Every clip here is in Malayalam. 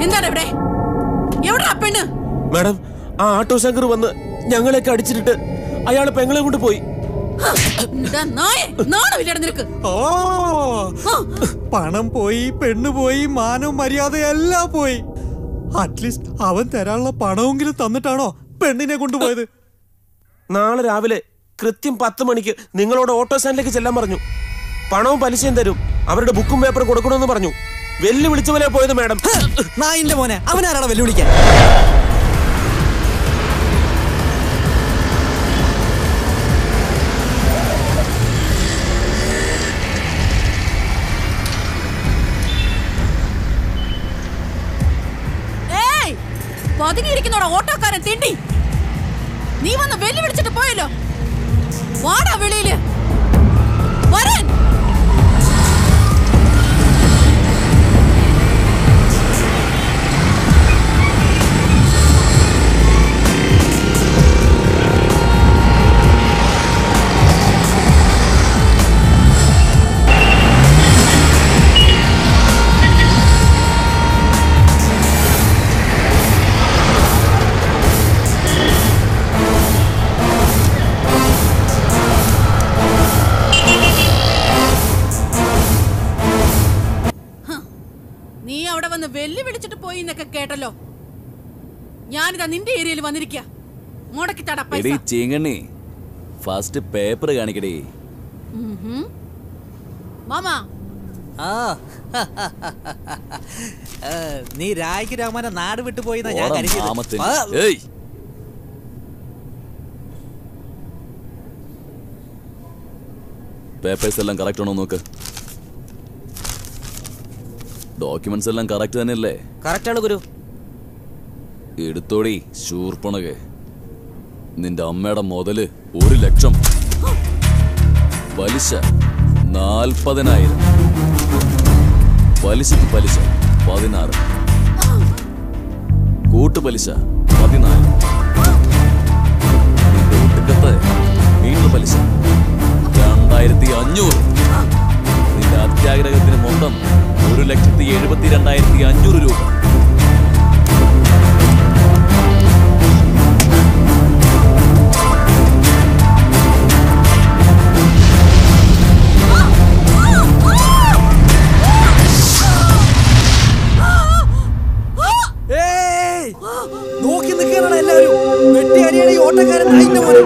എന്താണ് ഇവിടെ എവിടെ ആ പെണ്ണ് മാഡം ആ ആട്ടോ ശങ്കർ വന്ന് ഞങ്ങളെയൊക്കെ അടിച്ചിട്ട് അയാൾ പെങ്ങളെ കൊണ്ട് പോയി എന്താ നായ നാണമില്ലട നിനക്ക് ഓ പണം പോയി പെണ്ണ് പോയി മാനവും മര്യാദ എല്ലാം പോയി അറ്റ്ലീസ്റ്റ് അവൻ തരാനുള്ള പണമെങ്കിലും തന്നിട്ടാണോ പെണ്ണിനെ കൊണ്ടുപോയത് നാളെ രാവിലെ കൃത്യം പത്ത് മണിക്ക് നിങ്ങളോട് ഓട്ടോ സ്റ്റാൻഡിലേക്ക് ചെല്ലാൻ പറഞ്ഞു പണവും പലിശയും തരും അവരുടെ ബുക്കും പേപ്പറും കൊടുക്കണമെന്ന് പറഞ്ഞു വെല്ലു വിളിച്ച പോലെ പോയത് മാഡം നായിന്റെ മോനെ അവനാരാണ് വെല്ലുവിളിക്കാൻ ഏയ് പതുങ്ങിയിരിക്കുന്നോടാ ഓട്ടോക്കാരൻ തിണ്ടി നീ വന്ന് വെല്ലു വിളിച്ചിട്ട് പോയല്ലോ വാടാ വെളിയില് വരാൻ നീ അവിടെ വന്ന് വെല്ലു വിളിച്ചിട്ട് പോയി എന്നൊക്കെ കേട്ടല്ലോ ഞാനിതാ നിന്റെ ഏരിയയിൽ വന്നിരിക്ക മുടക്കി തട പൈസ എടീ ചീങ്കണ്ണി ഫസ്റ്റ് പേപ്പർ കാണിക്കടേ ഉഹും. മാമാ ആ ഏ, നീ രായ്ക്ക് രാമനെ നാട് വിട്ടു പോയിന്നാ ഞാൻ ഓടം കരുതിയത്. നാമത്തിന്. ആ, ഏയ് പേപ്പേഴ്സ് എല്ലാം കറക്റ്റ് ആണോ നോക്ക് ഡോക്യുമെന്റ്സ് എല്ലാം കറക്റ്റ് തന്നെയല്ലേ correct ആണ് ഗുരു എടുത്തോടി ശൂർപ്പണകെ നിന്റെ അമ്മയുടെ മുതല് ഒരു ലക്ഷം പലിശ നാൽപ്പതിനായിരം പലിശക്ക് പലിശ പതിനാറ് കൂട്ടുപലിശ പതിനാല് നിന്റെ ഒടുക്കത്തെ വീട്ടു പലിശ രണ്ടായിരത്തി അഞ്ഞൂറ് നിന്റെ അത്യാഗ്രഹത്തിന് മൊത്തം ഒരു ലക്ഷത്തി എഴുപത്തി രണ്ടായിരത്തി അഞ്ഞൂറ് രൂപ ഏയ്! നോക്കി നിൽക്കാനാണ് എല്ലാവരും വെട്ടിയടിയാണ് ഈ ഓട്ടക്കാരൻ നായിന്റെ മോനെ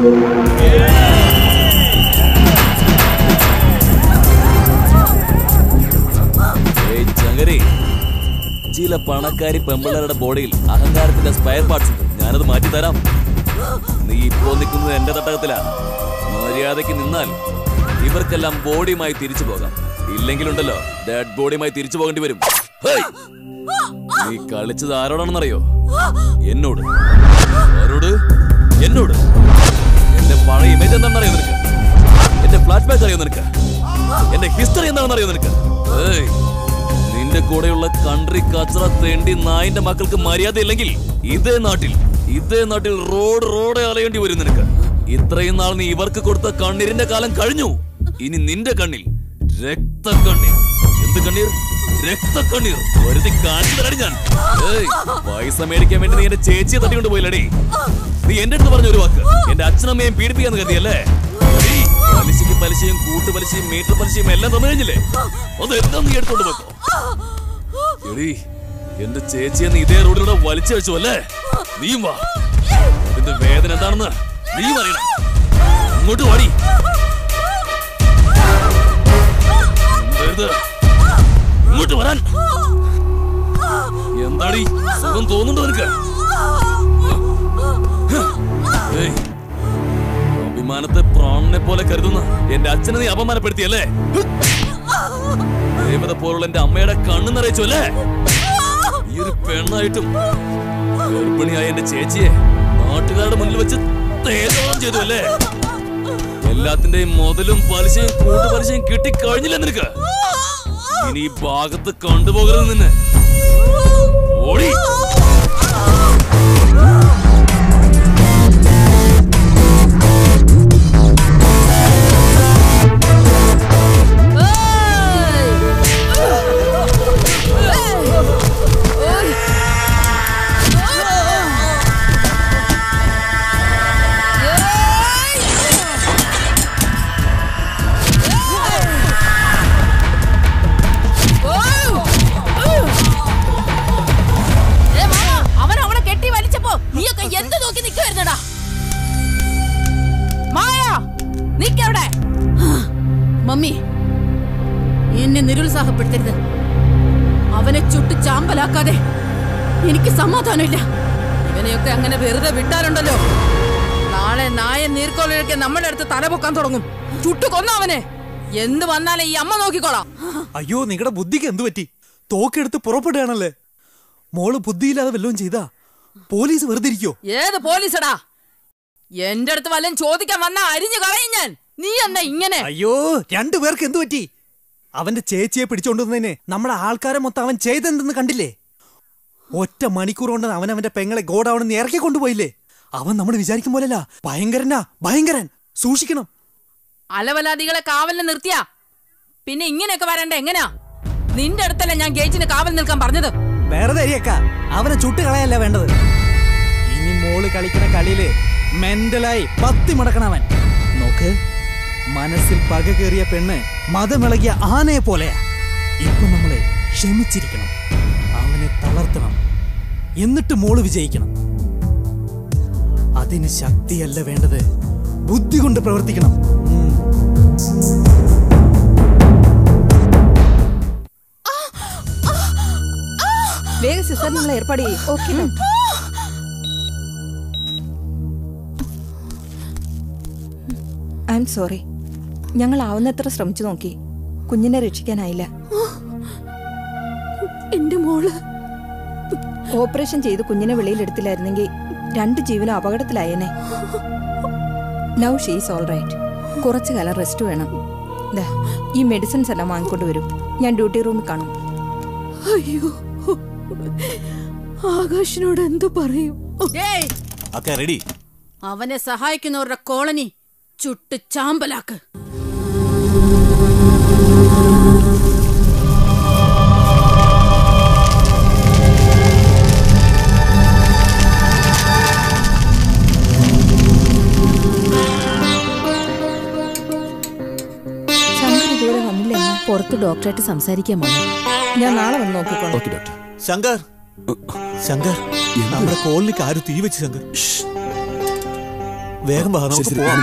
ഏയ് ചങ്ങരി ചില പണക്കാരി പെമ്പിള്ളേരുടെ ബോഡിയിൽ അഹങ്കാരത്തിന്റെ സ്പെയർ പാർട്സ് ഉണ്ട് ഞാനത് മാറ്റി തരാം നീ ഇപ്പോ നിൽക്കുന്നത് എന്റെ തട്ടകത്തിലാ മര്യാദയ്ക്ക് നിന്നാൽ ഇവർക്കെല്ലാം ബോഡിയുമായി തിരിച്ചു പോകാം ഇല്ലെങ്കിലുണ്ടല്ലോ ഡെഡ് ബോഡിയുമായി തിരിച്ചു പോകേണ്ടി വരും ഹേയ്! നീ കളിച്ചത് ആരോടാണെന്നറിയോ എന്നോട് ആരോട് എന്നോട് എന്റെ പഴയ ഇമേജ് എന്താണെന്നറിയോ നിനക്ക് എന്റെ ഫ്ലാഷ് ബാക്ക് അറിയോ നിനക്ക് എന്റെ ഹിസ്റ്ററി എന്താണെന്ന് അറിയോ നിനക്ക് ഏയ്, നിന്റെ കൂടെയുള്ള കൺട്രി കച്ചറ തേണ്ടി നായിന്റെ മക്കൾക്ക് മര്യാദ ഇല്ലെങ്കിൽ ഇതേ നാട്ടിൽ ഇതേ നാട്ടിൽ റോഡ് റോഡ് അലയേണ്ടി വരും നിനക്ക് ഇത്രയും നാൾ നീ ഇവർക്ക് കൊടുത്ത കണ്ണീരിന്റെ കാലം കഴിഞ്ഞു ഇനി നിന്റെ കണ്ണിൽ രക്തക്കണ്ണീർ എന്ത് കണ്ണീർ രക്തക്കണ്ണീർ വെറുതെ കാണിച്ചു ഞാൻ ഏയ്, പൈസ മേടിക്കാൻ വേണ്ടി നീ എന്റെ ചേച്ചിയെ തട്ടിക്കൊണ്ട് പോയില്ലടി നീ എന്റെ അടുത്ത് പറഞ്ഞ ഒരു വാക്ക് എന്റെ അച്ഛനമ്മയും പീഡിപ്പിക്കാന്ന് കരുതിയല്ലേ എടീ, പലിശയ്ക്ക് പലിശയും കൂട്ടുപലിശയും മീറ്റർ പലിശയും എല്ലാം തന്നു കഴിഞ്ഞില്ലേ അതെല്ലാം നീ എടുത്തോണ്ട് പോക്കോ എടീ എന്റെ ചേച്ചിയെ നീ ഇതേ റോഡിലൂടെ വലിച്ചു വെച്ചു അല്ലേ നീയും വാ അതിന്റെ വേദന എന്താണെന്ന് നീ അറിയണം ഇങ്ങോട്ട് വാടി എന്താ ഇത്? ഇങ്ങോട്ട് വരാൻ എന്താടി സുഖം തോന്നുന്നുണ്ടോ നിനക്ക് ഏയ്, അഭിമാനത്തെ പ്രാണനെ പോലെ കരുതുന്ന എന്റെ അച്ഛനെ നീ അപമാനപ്പെടുത്തിയല്ലേ ദേവത പോലുള്ള എന്റെ അമ്മയുടെ കണ്ണു നിറയിച്ചു അല്ലേ ഈ ഒരു പെണ്ണായിട്ടും ഗർഭിണിയായ എന്റെ ചേച്ചിയെ നാട്ടുകാരുടെ മുന്നിൽ വെച്ച് തേജോളം ചെയ്തു അല്ലേ എല്ലാത്തിന്റെയും മുതലും പലിശയും കൂട്ടുപലിശയും കിട്ടി കഴിഞ്ഞില്ല നിനക്ക് ഇനി ഈ ഭാഗത്ത് കണ്ടുപോകരുത് നിന്നെ ഓടി ഏയ്! മമ്മി എന്നെ നിരുത്സാഹപ്പെടുത്തരുത് അവനെ ചുട്ട് ചാമ്പലാക്കാതെ എനിക്ക് സമാധാനമില്ല ഇവനെയൊക്കെ അങ്ങനെ വെറുതെ വിട്ടാലുണ്ടല്ലോ നാളെ നായ നീർക്കോലൊക്കെ നമ്മുടെ അടുത്ത് തലപൊക്കാൻ തുടങ്ങും ചുട്ടു കൊന്ന അവനെ എന്ത് വന്നാലേ ഈ അമ്മ നോക്കിക്കോളാം അയ്യോ നിങ്ങളുടെ ബുദ്ധിക്ക് എന്തു പറ്റി തോക്കെടുത്ത് പുറപ്പെടുകയാണല്ലേ മോള് ബുദ്ധിയില്ലാതെ വല്ലതും ചെയ്താ പോലീസ് വെറുതെ ഇരിക്കോ ഏത് പോലീസടാ എന്റെ അടുത്ത് വല്ലതും ചോദിക്കാൻ വന്നാ അരിഞ്ഞു കളയും ഞാൻ നീ എന്നാ ഇങ്ങനെ അയ്യോ രണ്ടുപേർക്ക് എന്തു പറ്റി അവന്റെ ചേച്ചിയെ പിടിച്ചോണ്ടുവന്നതിന് നമ്മുടെ ആൾക്കാരെ മൊത്തം അവൻ ചെയ്തെന്തെന്ന് കണ്ടില്ലേ ഒറ്റ മണിക്കൂർ കൊണ്ട് അവൻ അവന്റെ പെങ്ങളെ ഗോഡൌണിൽ ഇറക്കി കൊണ്ടുപോയില്ലേ അവൻ നമ്മൾ വിചാരിക്കും പോലല്ല ഭയങ്കരനാ ഭയങ്കരൻ സൂക്ഷിക്കണം അലവലാദികളെ കാവലിന് നിർത്തിയാ പിന്നെ ഇങ്ങനെയൊക്കെ വരണ്ട എങ്ങനാ നിന്റെ അടുത്തല്ല ഞാൻ ഗേറ്റിന് കാവൽ നിൽക്കാൻ പറഞ്ഞത് വെറുതെ അരിയക്ക അവനെ ചുട്ട് കളയല്ല വേണ്ടത് ഇനി മോള് കളിക്കുന്ന കളിയില് മെന്റലായി പത്തി മുടക്കണവൻ നോക്ക് മനസ്സിൽ പക കയറിയ പെണ്ണ് മതമിളകിയ ആനയെ പോലെയാ ഇപ്പൊ നമ്മളെ ക്ഷമിച്ചിരിക്കണം അവനെ തളർത്തണം എന്നിട്ട് മോള് വിജയിക്കണം അതിന് ശക്തിയല്ല വേണ്ടത് ബുദ്ധി കൊണ്ട് പ്രവർത്തിക്കണം ഉം. വേഗം സിസ്റ്റർ നിങ്ങൾ ഏർപ്പാട് ചെയ്യും ഓക്കെ ഐ എം സോറി ഞങ്ങൾ ആവുന്നത്ര ശ്രമിച്ചു നോക്കി കുഞ്ഞിനെ രക്ഷിക്കാനായില്ല എന്റെ മോള് ഓപ്പറേഷൻ ചെയ്ത് കുഞ്ഞിനെ വെളിയിലെടുത്തില്ലായിരുന്നെങ്കിൽ രണ്ട് ജീവനും അപകടത്തിലായേനെ നൗ ഷീസ് ഓൾ റൈറ്റ് കുറച്ചു കാലം റെസ്റ്റ് വേണം ദാ, ഈ മെഡിസിൻസ് എല്ലാം വാങ്ങിക്കൊണ്ട് വരും ഞാൻ ഡ്യൂട്ടി റൂമിൽ കാണും അയ്യോ ആകാശിനോട് എന്തു പറയും ഒക്കെ റെഡി അവനെ സഹായിക്കുന്നവരുടെ കോളനി ചുട്ട് ചാമ്പലാക്ക് ശങ്കർ ഇതുവരെ വന്നില്ല എന്നാ? പുറത്ത് ഡോക്ടറായിട്ട് സംസാരിക്കാൻ വന്നു ഞാൻ നാളെ വന്ന് നോക്കിക്കോളാം ഓക്കെ ഡോക്ടർ ശങ്കർ ശങ്കർ നമ്മുടെ കോളിലേക്ക് ആരും തീ വെച്ച് ശങ്കർ വേഗം വാ നമുക്ക് പോവാം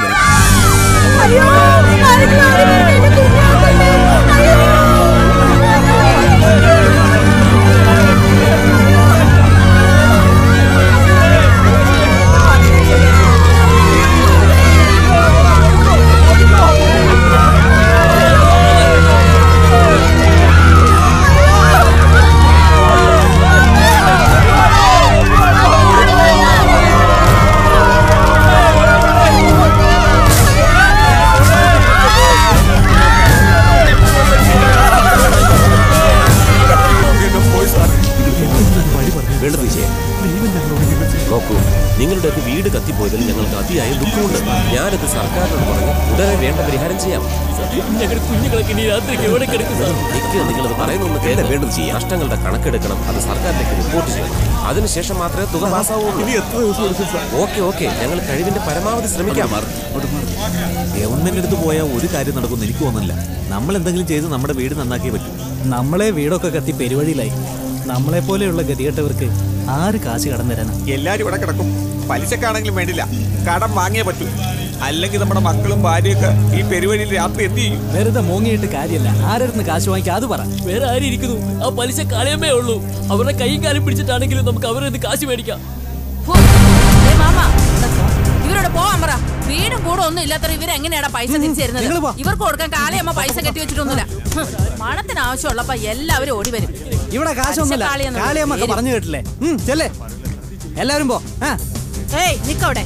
വേണ്ടത് ചെയ്യാം നോക്കൂ നിങ്ങളുടെയൊക്കെ വീട് കത്തിപ്പോയതിൽ ഞങ്ങൾക്ക് അതിയായ ദുഃഖമുണ്ട് ഞാനത് സർക്കാരിനോട് പറഞ്ഞ് ഉടനെ വേണ്ട പരിഹാരം ചെയ്യാം ഞങ്ങളുടെ കുഞ്ഞുങ്ങളൊക്കെ ഇനി രാത്രിക്ക് എവിടെ കിടക്കും സാർ എനിക്ക് നിങ്ങളത് പറയുന്നൊന്ന് കേട്ട വേണ്ടത് ചെയ്യാം നഷ്ടങ്ങളുടെ കണക്കെടുക്കണം അത് സർക്കാരിലേക്ക് റിപ്പോർട്ട് ചെയ്യണം അതിനുശേഷം മാത്രമേ തുക പാസ്സാവുള്ളൂ ഓക്കെ ഓക്കെ ഞങ്ങൾ കഴിവിന്റെ പരമാവധി ശ്രമിക്കാം ഗവൺമെന്റ് അടുത്ത് പോയാൽ ഒരു കാര്യം നടക്കുമെന്ന് എനിക്ക് തോന്നുന്നില്ല നമ്മൾ എന്തെങ്കിലും ചെയ്ത് നമ്മുടെ വീട് നന്നാക്കിയേ പറ്റൂ നമ്മളെ വീടൊക്കെ കത്തി പെരുവഴിയിലായി നമ്മളെ പോലെയുള്ള ഗതികെട്ടവർക്ക് ആര് കാശ് കടം തരാനാ എല്ലാരും ഇവിടെ കിടക്കും പലിശക്കാണെങ്കിലും വേണ്ടില്ല കടം വാങ്ങിയേ പറ്റൂ അല്ലെങ്കിൽ നമ്മുടെ മക്കളും ഭാര്യയൊക്കെ ഈ പെരുവഴിയിൽ രാത്രി എന്ത് ചെയ്യും വെറുതെ മോങ്ങിയിട്ട് കാര്യമല്ല ആരുടെ കാശ് വാങ്ങിക്കാ അത് പറ വേറെ ആരും ഇരിക്കുന്നു ആ പലിശ കളയമേ ഉള്ളൂ അവരുടെ കൈയും കാലും പിടിച്ചിട്ടാണെങ്കിലും നമുക്ക് അവരുടെ ഇത് കാശ് മേടിക്കാം ഹോ, ദേ മാമ, ഇവരോട് പോവാൻ പറ വീടും കൂടെ ഒന്നും ഇല്ലാത്തവർ ഇവരെങ്ങനെയാടാ പൈസ തിരിച്ചു നിങ്ങള് തരുന്നത് പോ. ഇവർക്ക് കൊടുക്കാൻ കാളിയമ്മ പൈസ കെട്ടി വെച്ചിട്ടൊന്നുമില്ല ഹ്, പണത്തിന് ആവശ്യമുള്ളപ്പോ എല്ലാവരും ഓടി വരും ഇവിടെ കാശൊന്നുമില്ല പലിശക്കാളിയെന്ന് കാളിയമ്മക്ക് പേര്. പറഞ്ഞു കേട്ടില്ലേ ഉം, ചെല്ലേ എല്ലാരും പോ ആ ഏയ് നിക്കവിടെ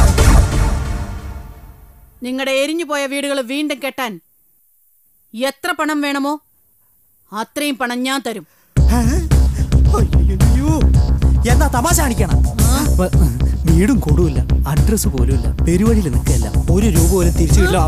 നിങ്ങളുടെ എരിഞ്ഞു പോയ വീടുകൾ വീണ്ടും കെട്ടാൻ എത്ര പണം വേണമോ അത്രയും പണം ഞാൻ തരും അയ്യോ എന്താ തമാശ കാണിക്കണം വ- വീടും കൂടുമില്ല അഡ്രസ് പോലും ഇല്ല പെരുവഴിയിൽ നിൽക്കല്ല ഒരു രൂപ പോലും തിരിച്ചു കിട്ടില്ല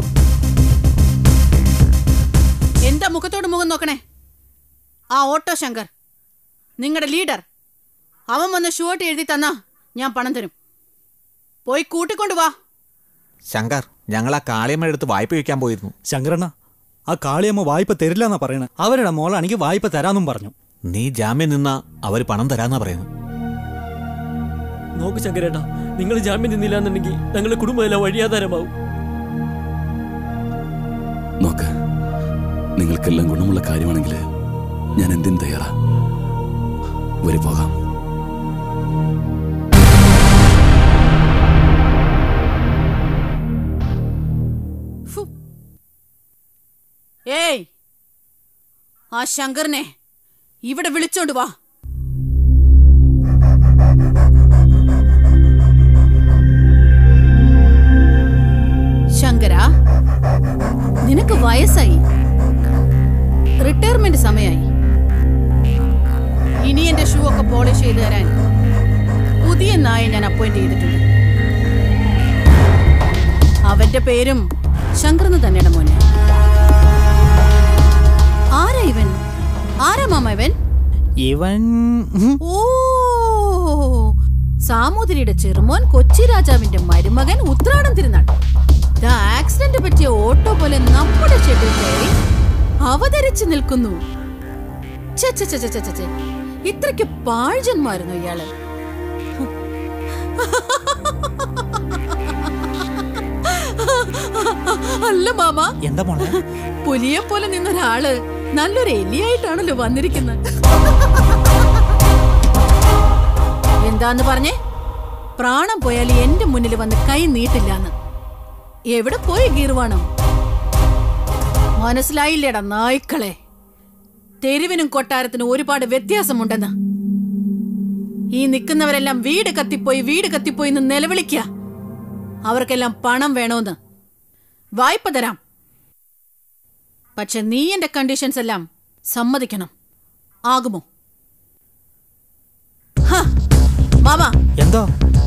എന്താ മുഖത്തോട് മുഖം നോക്കണേ ആ ഓട്ടോ ശങ്കർ നിങ്ങളുടെ ലീഡർ അവൻ വന്ന് ഷോട്ട് എഴുതി തന്നാ ഞാൻ പണം തരും പോയി കൂട്ടിക്കൊണ്ടു വാ ശങ്കർ ഞങ്ങൾ ആ കാളിയമ്മയുടെ അടുത്ത് വായ്പ വയ്ക്കാൻ പോയിരുന്നു ശങ്കരണ്ണ ആ കാളിയമ്മ വായ്പ തരില്ല എന്നാ പറയണേ അവരുടെ മോളാണെങ്കിൽ വായ്പ തരാന്നും പറഞ്ഞു നീ ജാമ്യം നിന്നാ അവര് പണം തരാന്നാ പറയുന്നത് നോക്ക് ശങ്കരേട്ടാ നിങ്ങൾ ജാമ്യം നിന്നില്ല എന്നുണ്ടെങ്കിൽ ഞങ്ങളുടെ കുടുംബം എല്ലാം വഴിയാധാരമാവും നോക്ക് നിങ്ങൾക്കെല്ലാം ഗുണമുള്ള കാര്യമാണെങ്കിൽ ഞാൻ എന്തിനും തയ്യാറാ വരി പോകാം ഫു. ഏയ് ആ ശങ്കറിനെ ഇവിടെ വിളിച്ചോണ്ട് വാ ശങ്കര നിനക്ക് വയസ്സായി റിട്ടയർമെന്റ് സമയായി ഇനി എന്റെ ഷൂ ഒക്കെ പോളിഷ് ചെയ്ത് തരാൻ പുതിയ നായ ഞാൻ അപ്പോയിന്റ് ചെയ്തിട്ടുണ്ട് അവന്റെ പേരും ശങ്കർന്ന് തന്നെയാണ് മോനെ ആരാ ഇവൻ ആരാ മാമ ഇവൻ ഇവൻ ഉം, ഓ സാമൂതിരിയുടെ ചെറുമോൻ കൊച്ചി രാജാവിന്റെ മരുമകൻ ഉത്രാടം തിരുനാൾ ദാ ആക്സിഡന്റ് പറ്റിയ ഓട്ടോ പോലെ നമ്മുടെ ഷെഡിൽ കയറി അവതരിച്ചു നിൽക്കുന്നു ഛെ, ഛെ, ഛെ, ഛെ, ഛെ, ഛെ, ഛെ. ഇത്രയ്ക്ക് പാഴ്ജന്മായിരുന്നു ഇയാള് അല്ല മാമ എന്താ മോളെ പുലിയെ പോലെ നിന്നൊരാള് നല്ലൊരു എലിയായിട്ടാണല്ലോ വന്നിരിക്കുന്നത് എന്താന്ന് പറഞ്ഞേ പ്രാണം പോയാൽ എന്റെ മുന്നിൽ വന്ന് കൈ നീട്ടില്ലാന്ന് എവിടെ പോയി ഗീർവാണം മനസ്സിലായില്ലേടാ നായ്ക്കളെ തെരുവിനും കൊട്ടാരത്തിനും ഒരുപാട് വ്യത്യാസമുണ്ടെന്ന് ഈ നിൽക്കുന്നവരെല്ലാം വീട് കത്തിപ്പോയി വീട് കത്തിപ്പോയി എന്ന് നിലവിളിക്ക അവർക്കെല്ലാം പണം വേണോന്ന് വായ്പ തരാം പക്ഷെ നീ എന്റെ കണ്ടീഷൻസ് എല്ലാം സമ്മതിക്കണം ആകുമോ ഹ, മാമാ എന്തോ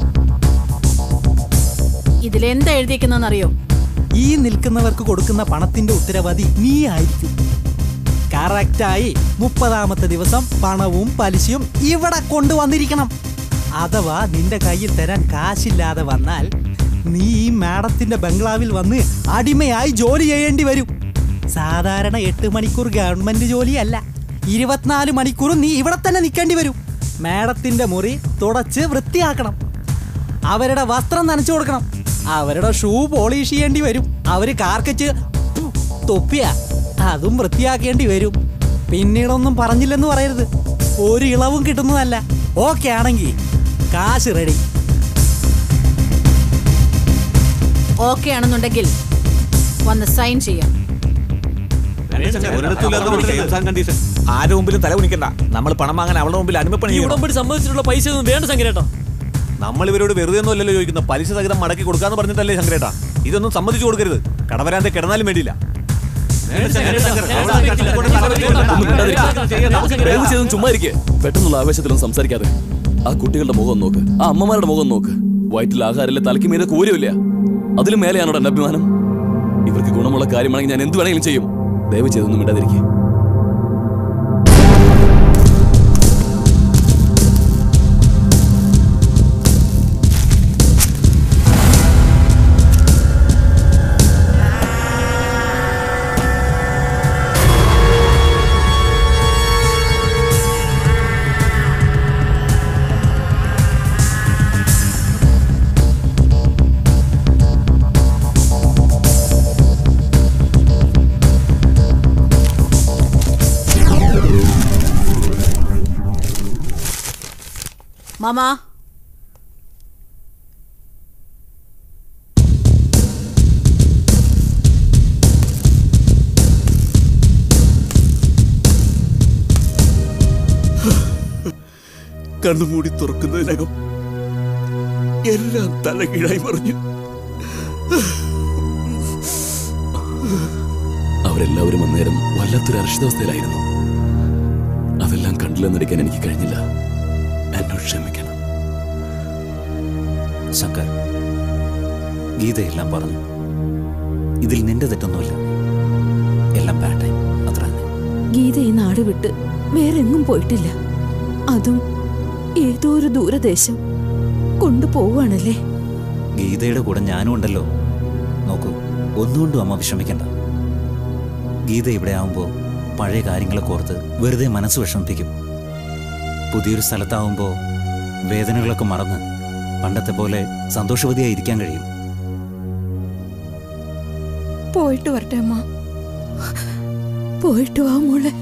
ഇതിലെന്താ എഴുതിയിരിക്കുന്നറിയോ ഈ നിൽക്കുന്നവർക്ക് കൊടുക്കുന്ന പണത്തിന്റെ ഉത്തരവാദി നീ ആയിരിക്കും കറക്റ്റായി മുപ്പതാമത്തെ ദിവസം പണവും പലിശയും ഇവിടെ കൊണ്ടുവന്നിരിക്കണം അഥവാ നിന്റെ കയ്യിൽ തരാൻ കാശില്ലാതെ വന്നാൽ നീ ഈ മാഡത്തിന്റെ ബംഗ്ലാവിൽ വന്ന് അടിമയായി ജോലി ചെയ്യേണ്ടി വരും സാധാരണ എട്ട് മണിക്കൂർ ഗവൺമെന്റ് ജോലിയല്ല ഇരുപത്തിനാല് മണിക്കൂറും നീ ഇവിടെ തന്നെ നിൽക്കേണ്ടി വരും മാഡത്തിന്റെ മുറി തുടച്ച് വൃത്തിയാക്കണം അവരുടെ വസ്ത്രം നനച്ചു കൊടുക്കണം അവരുടെ ഷൂ പോളിഷ് ചെയ്യേണ്ടി വരും അവര് കാർക്കച്ച് തൊപ്പിയ അതും വൃത്തിയാക്കേണ്ടി വരും പിന്നീടൊന്നും പറഞ്ഞില്ലെന്ന് പറയരുത് ഒരു ഇളവും കിട്ടുന്നതല്ല ഓക്കെ ആണെങ്കിൽ കാശ് റെഡി ഓക്കെ ആണെന്നുണ്ടെങ്കിൽ വന്ന് സൈൻ ചെയ്യാം ആരുടെ മുമ്പിലും തല കുനിക്കണ്ട നമ്മൾ പണം വാങ്ങാൻ അവളുടെ മുമ്പിൽ അനുമപ്പണി ഈ ചെയ്യണം. ഉടമ്പടി സംബന്ധിച്ചിട്ടുള്ള പൈസ ഒന്നും വേണ്ട ശങ്കരേട്ടാ നമ്മൾ ഇവരോട് വെറുതെ ഒന്നും അല്ലല്ലോ ചോദിക്കുന്നത് പലിശ സഹിതം മടക്കി കൊടുക്കാന്ന് പറഞ്ഞിട്ടല്ലേ ശങ്കരേട്ടാ ഇതൊന്നും സമ്മതിച്ചു കൊടുക്കരുത് കടവരാതെ കിടന്നാലും വേണ്ടിയില്ല ഒന്നും മിണ്ടാതിരിക്ക്. ദയവ് ചെയ്തും ചുമ്മാ ഇരിക്കെ പെട്ടെന്നുള്ള ആവേശത്തിലൊന്നും സംസാരിക്കാതെ ആ കുട്ടികളുടെ മുഖം ഒന്ന് നോക്ക് ആ അമ്മമാരുടെ മുഖം ഒന്ന് നോക്ക് വയറ്റിൽ ആഹാരമില്ല തലയ്ക്ക് മീതെ കൂരമില്ല അതിലും മേലെയാണോ എന്റെ അഭിമാനം ഇവർക്ക് ഗുണമുള്ള കാര്യമാണെങ്കിൽ ഞാൻ എന്ത് വേണമെങ്കിലും ചെയ്യും ദയവ് ചെയ്തൊന്നും മിണ്ടാതിരിക്കെ മാമാ കണ്ണുമൂടി തുറക്കുന്നതിനകം എല്ലാം തലകീഴായി മറിഞ്ഞു അവരെല്ലാവരും അന്നേരം വല്ലാത്തൊരു അരക്ഷിതാവസ്ഥയിലായിരുന്നു അതെല്ലാം കണ്ടില്ലെന്നടിക്കാൻ എനിക്ക് കഴിഞ്ഞില്ല എന്നോട് ക്ഷമിക്കണം ശങ്കർ ഗീതയെല്ലാം പറഞ്ഞു ഇതിൽ നിന്റെ തെറ്റൊന്നുമില്ല എല്ലാം ബാഡ് ടൈം അത്ര തന്നെ ഗീത ഈ നാട് വിട്ട് വേറെങ്ങും പോയിട്ടില്ല അതും ഏതോ ഒരു ദൂരദേശം കൊണ്ടുപോവാണല്ലേ ഗീതയുടെ കൂടെ ഞാനും ഉണ്ടല്ലോ നോക്കൂ ഒന്നുകൊണ്ടും അമ്മ വിഷമിക്കണ്ട ഗീത ഇവിടെ ആവുമ്പോൾ പഴയ കാര്യങ്ങളൊക്കെ ഓർത്ത് വെറുതെ മനസ്സ് വിഷമിപ്പിക്കും പുതിയൊരു സ്ഥലത്താവുമ്പോൾ വേദനകളൊക്കെ മറന്ന് പണ്ടത്തെ പോലെ സന്തോഷവതിയായി ഇരിക്കാൻ കഴിയും പോയിട്ട് വരട്ടെ അമ്മ പോയിട്ട് വാ മോളെ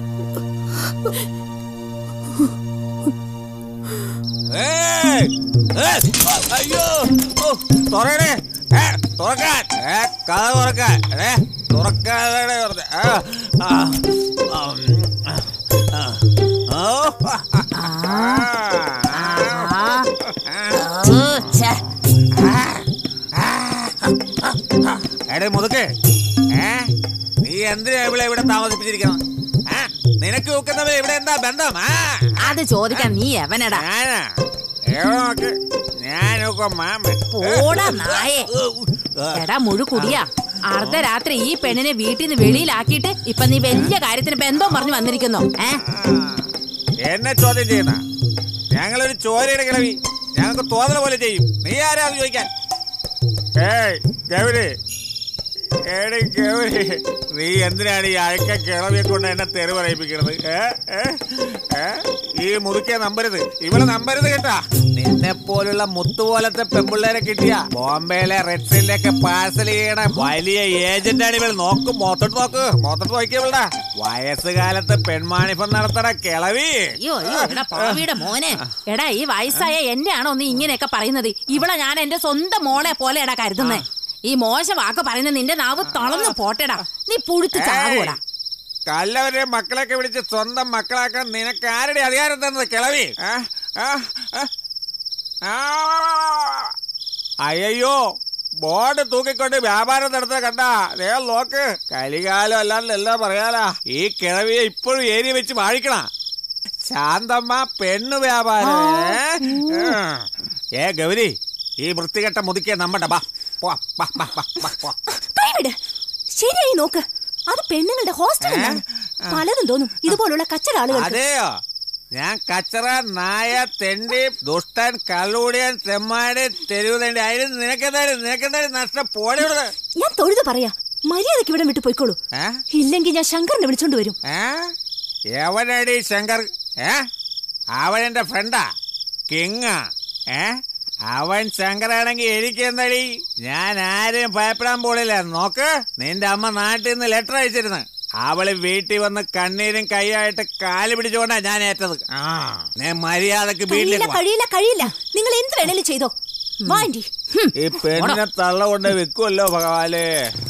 ഏയ്! ഏയ്! അയ്യോ ഓ, തുറക്കണേ ഏ, തുറക്കാൻ ഏ, കഥ തുറക്കാൻ ഏ, തുറക്കാതെ പറഞ്ഞ ആ, ആ, ആ, ഉം, ആ, ആ. ഓ, ആ, എടേ മുതുക്ക് ഏ നീ എന്തിനാ ഇവിടെ ഇവിടെ താമസിപ്പിച്ചിരിക്കണം ആ, നിനക്ക് വെക്കുന്നവർ ഇവിടെ എന്താ ബന്ധം ആ അത് ചോദിക്കാൻ നീ എവനടാ ഞാനാ എവിടെ നോക്ക് ഞാനൊക്കെ മാമൻ പോടാ നായേ എടാ മുഴു കുടിയാ അർദ്ധരാത്രി ഈ പെണ്ണിനെ വീട്ടിൽ നിന്ന് വെളിയിലാക്കിയിട്ട് ഇപ്പൊ നീ വലിയ കാര്യത്തിന് ബന്ധം പറഞ്ഞു വന്നിരിക്കുന്നു ഏ എന്നെ ചോദ്യം ചെയ്യുന്ന ഞങ്ങളൊരു ചോരയുടെ കിളവി ഞങ്ങൾക്ക് തോന്നൽ പോലെ ചെയ്യും നീ ആരാന്ന് ചോദിക്കാൻ ഏയ് ഗൗരി ഏടി ഗൗരി നീ എന്തിനാണ് ഈ അഴക്ക കിളവിയെ കൊണ്ട് എന്നെ തെറി പറയിപ്പിക്കുന്നത് ഏ? ഏ? ഏ? ഈ മുതുക്കെ നമ്പരുത് ഇവളെ നമ്പരുത് കേട്ടാ നിന്നെ പോലുള്ള മുത്തുപോലത്തെ പെമ്പിള്ളേരെ കിട്ടിയ ബോംബെയിലെ റെഡ്സിലേക്ക് പാഴ്സൽ ചെയ്യണ വലിയ ഏജന്റാണ് ഇവൾ നോക്ക് മോത്തോട്ട് നോക്ക് മോത്തോട്ട് നോക്കിയവളുടെ വയസ്സുകാലത്ത് പെൺമാണിപ്പം നടത്തണ കിളവി അയ്യോ അയ്യോ എടാ പാവിയുടെ മോനെ എടാ ഈ വയസ്സായ എന്നെ ആണോ നീ ഇങ്ങനെയൊക്കെ പറയുന്നത് ഇവളെ ഞാൻ എന്റെ സ്വന്തം മോളെ പോലെ എടാ കരുതുന്നേ ഈ മോശം വാക്ക് പറയുന്ന നിന്റെ നാവ് തളർന്നു പോട്ടെടാ നീ പുഴുത്ത് ചാകൂടാ കല്ലവരെ മക്കളൊക്കെ വിളിച്ച് സ്വന്തം മക്കളാക്കാൻ നിനക്ക് ആരുടെ അധികാരം തന്നത് കിളവി ആ? ആ? ആ? ആ? അയ്യോ ബോർഡ് തൂക്കിക്കൊണ്ട് വ്യാപാരം നടത്തുന്ന കണ്ട ദേ നോക്ക് കലികാലം അല്ലാണ്ട് എല്ലാം പറയാലാ ഈ കിളവിയെ ഇപ്പോഴും ഏരിയ വെച്ച് വാഴിക്കണ ശാന്തമ്മ പെണ്ണു വ്യാപാരം ഏ? ആ. ഏ ഗൗരി ഈ വൃത്തികെട്ട മുതുക്കിയ നമ്മടെ ബാ പോ, ബാ, ബാ, ബാ, ബാ, പോ. കൈവിട് ശരിയായി നോക്ക് അത് പെണ്ണുങ്ങളുടെ ഹോസ്റ്റലാണ് പലതും തോന്നും ഇതുപോലുള്ള കച്ചട ആളുകൾ അതെയോ ഞാൻ കച്ചറ നായ തെണ്ടി ദുഷ്ടൻ കള്ളുകൂടിയൻ തെമ്മാടി തെരുവ് തെണ്ടി അതിന് നിനക്കെന്തായാലും നിനക്കെന്തായാലും നഷ്ടം പോടിയുള്ളത് ഞാൻ തൊഴുത് പറയാ മര്യാദക്ക് ഇവിടെ വിട്ടു പോയിക്കോളൂ ഏ ഇല്ലെങ്കിൽ ഞാൻ ശങ്കറിനെ വിളിച്ചോണ്ട് വരും ഏ എവനടി ശങ്കർ ഏ അവൻ എന്റെ ഫ്രണ്ടാ കിങ്ങാ ഏ അവൻ ശങ്കറാണെങ്കിൽ എനിക്ക് എന്താടി ഞാൻ ആരെയും ഭയപ്പെടാൻ പോളില്ല നോക്ക് നിന്റെ അമ്മ നാട്ടിൽ നിന്ന് ലെറ്റർ അയച്ചിരുന്നു അവള് വീട്ടിൽ വന്ന് കണ്ണീരും കൈയായിട്ട് കാല് പിടിച്ചുകൊണ്ടാ ഞാൻ ഏറ്റത് ആ ഞാൻ മര്യാദക്ക് കഴിയില്ല വീട്ടിലേക്ക് വാ. കഴിയില്ല കഴിയില്ല നിങ്ങൾ എന്ത് വേണേലും ചെയ്തോ വാണ്ടി ഈ പെണ്ണിനെ തള്ള കൊണ്ട് വെക്കുമല്ലോ ഭഗവാലേ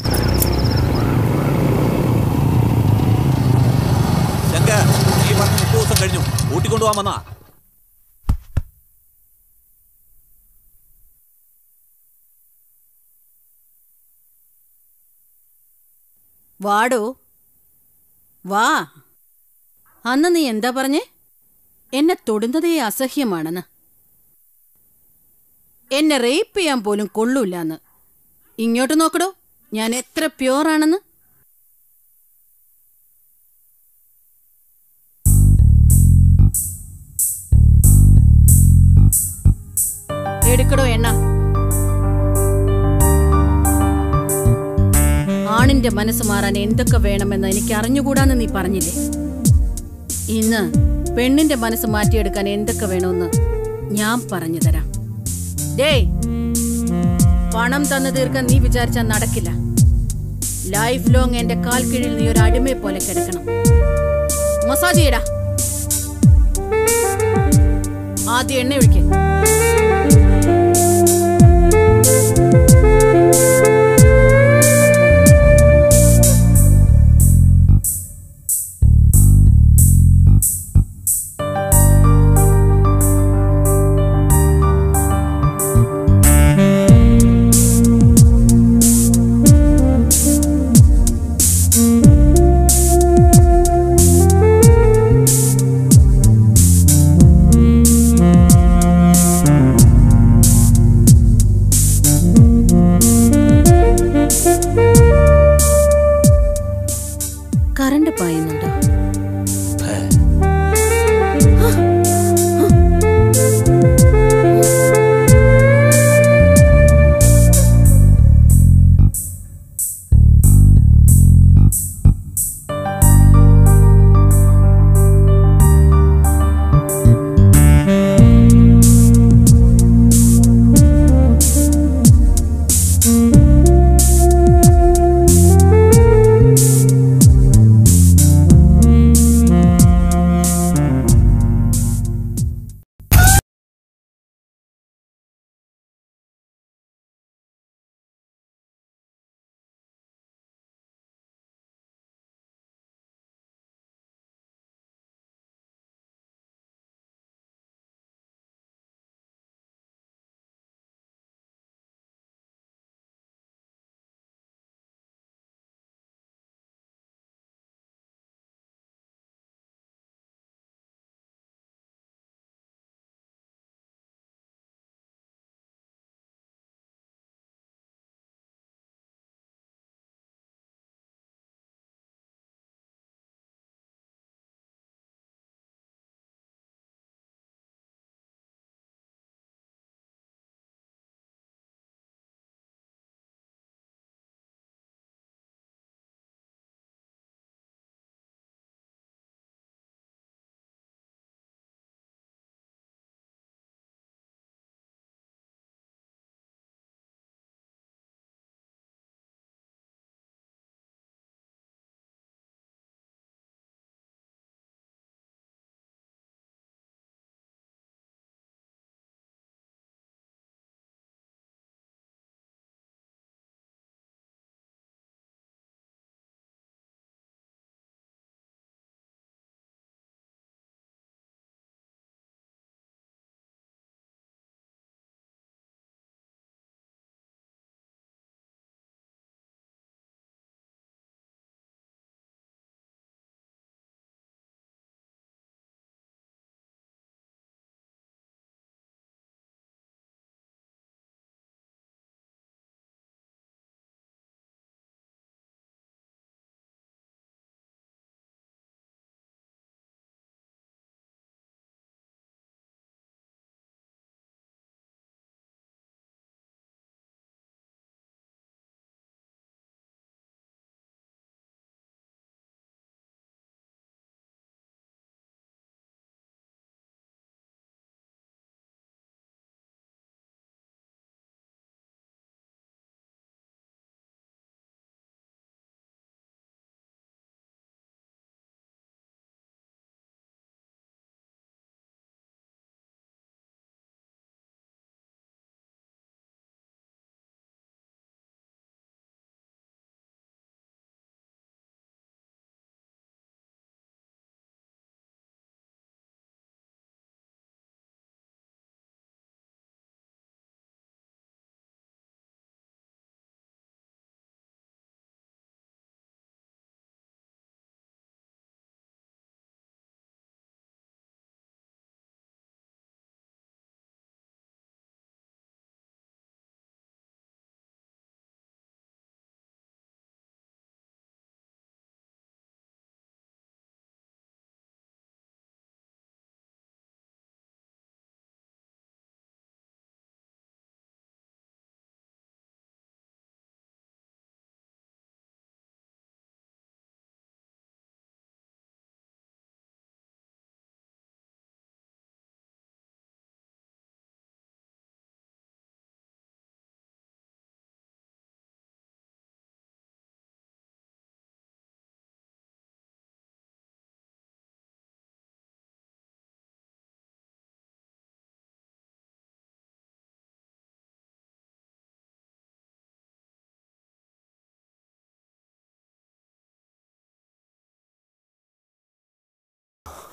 ശങ്കർ ഈ പറഞ്ഞ മുപ്പത് ദിവസം കഴിഞ്ഞു കൂട്ടിക്കൊണ്ടുപോകാൻ വന്നാ വാടോ വാ അന്ന് നീ എന്താ പറഞ്ഞേ എന്നെ തൊടുന്നതേ അസഹ്യമാണെന്ന് എന്നെ റേപ്പ് ചെയ്യാൻ പോലും കൊള്ളൂലെന്ന് ഇങ്ങോട്ട് നോക്കടോ ഞാൻ എത്ര പ്യോറാണെന്ന് എടുക്കടോ എണ്ണ ആണിന്റെ മനസ്സ് മാറാൻ എന്തൊക്കെ വേണമെന്ന് എനിക്ക് അറിഞ്ഞുകൂടാന്ന് നീ പറഞ്ഞില്ലേ ഇന്ന് പെണ്ണിന്റെ മനസ്സ് മാറ്റിയെടുക്കാൻ എന്തൊക്കെ വേണമെന്ന് ഞാൻ പറഞ്ഞു തരാം ഡേയ് പണം തന്നു തീർക്കാൻ നീ വിചാരിച്ചാൽ നടക്കില്ല ലൈഫ് ലോങ് എന്റെ കാൽ കീഴിൽ നീ ഒരു അടിമയെ പോലെ കിടക്കണം മസാജ് ചെയ്യടാ ആദ്യം എണ്ണ ഒഴിക്കേ കറണ്ട് പായുന്നുണ്ടോ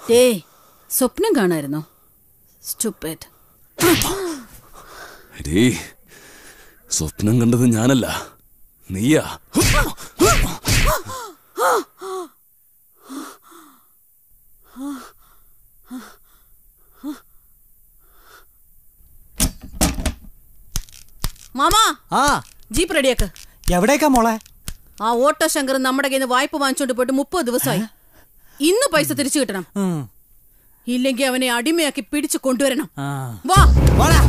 ഡേയ് സ്വപ്നം കാണായിരുന്നോ സ്റ്റുപ്പിഡ് എടീ സ്വപ്നം കണ്ടത് ഞാനല്ല നീയാ മാമാ ആ ജീപ്പ് റെഡിയാക്ക് എവിടേക്കാ മോളെ ആ ഓട്ടോ ശങ്കർ നമ്മുടെ കയ്യിൽ നിന്ന് വായ്പ വാങ്ങിച്ചോണ്ട് പോയിട്ട് മുപ്പത് ദിവസമായി ഇന്ന് പൈസ തിരിച്ചു കിട്ടണം ഉം. ഇല്ലെങ്കിൽ അവനെ അടിമയാക്കി പിടിച്ചു കൊണ്ടുവരണം ആ. വാ വാടാ.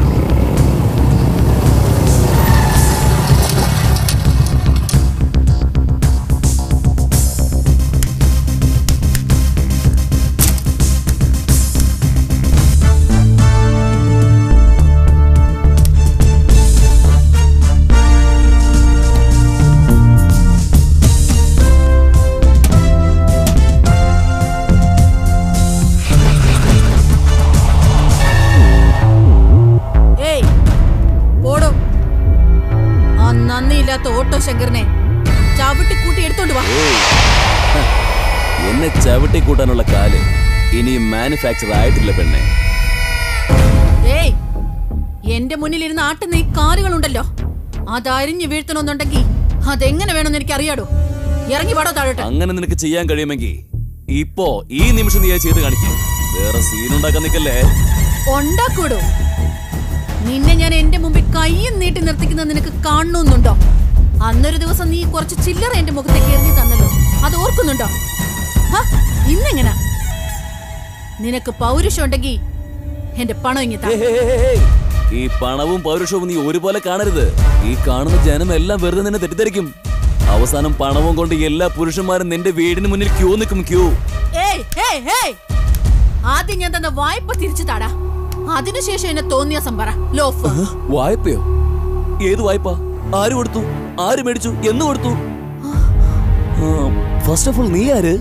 ഏയ് പോടോ ആ നന്ദിയില്ലാത്ത ഓട്ടോ ശങ്കറിനെ ചവിട്ടിക്കൂട്ടി എടുത്തോണ്ട് വാ എന്നെ ചവിട്ടി കൂട്ടാനുള്ള കാല് ഇനിയും മാനുഫാക്ചർ ആയിട്ടില്ല പെണ്ണെ ഏയ് എന്റെ മുന്നിലിരുന്ന് ആട്ടുന്ന ഈ കാലുകളുണ്ടല്ലോ അതരിഞ്ഞു വീഴ്ത്തണമെന്നുണ്ടെങ്കിൽ അതെങ്ങനെ വേണമെന്ന് എനിക്ക് അറിയാടോ ഇറങ്ങി പാടോ താഴോട്ട് അങ്ങനെ നിനക്ക് ചെയ്യാൻ കഴിയുമെങ്കിൽ ഇപ്പോ ഈ നിമിഷം നീ അത് ചെയ്ത് കാണിക്കേ വേറെ സീനുണ്ടാക്കാൻ നിക്കല്ലേ ഉണ്ടാക്കൂടോ നിന്നെ ഞാൻ എന്റെ മുമ്പിൽ കൈയും നീട്ടി നിർത്തിക്കുന്നത് നിനക്ക് കാണണമെന്നുണ്ടോ അന്നൊരു ദിവസം നീ കുറച്ച് ചില്ലറ എന്റെ മുഖത്തേക്ക് എറിഞ്ഞു തന്നല്ലോ അത് ഓർക്കുന്നുണ്ടോ ഹ, ഇന്നെങ്ങനാ നിനക്ക് പൗരുഷം ഉണ്ടെങ്കിൽ എന്റെ പണം ഇങ്ങി താ ഈ പണവും പൗരുഷവും നീ ഒരുപോലെ കാണരുത് ഈ കാണുന്ന ജനം എല്ലാം വെറുതെ നിന്നെ തെറ്റിദ്ധരിക്കും അവസാനം പണവും കൊണ്ട് എല്ലാ പുരുഷന്മാരും നിന്റെ വീടിന് മുന്നിൽ ക്യൂ നിൽക്കും ക്യൂ ഏയ് ഏയ് ഏയ് ആദ്യം ഞാൻ തന്ന വായ്പ തിരിച്ചു താടാ അതിനുശേഷം എന്നെ തോന്നിയ സംബറ ലോഫ് വായ്പയോ ഏത് വായ്പ ആര് കൊടുത്തു ആര് മേടിച്ചു എന്ന് കൊടുത്തു ഫസ്റ്റ് ഓഫ് ഓൾ നീ ആര്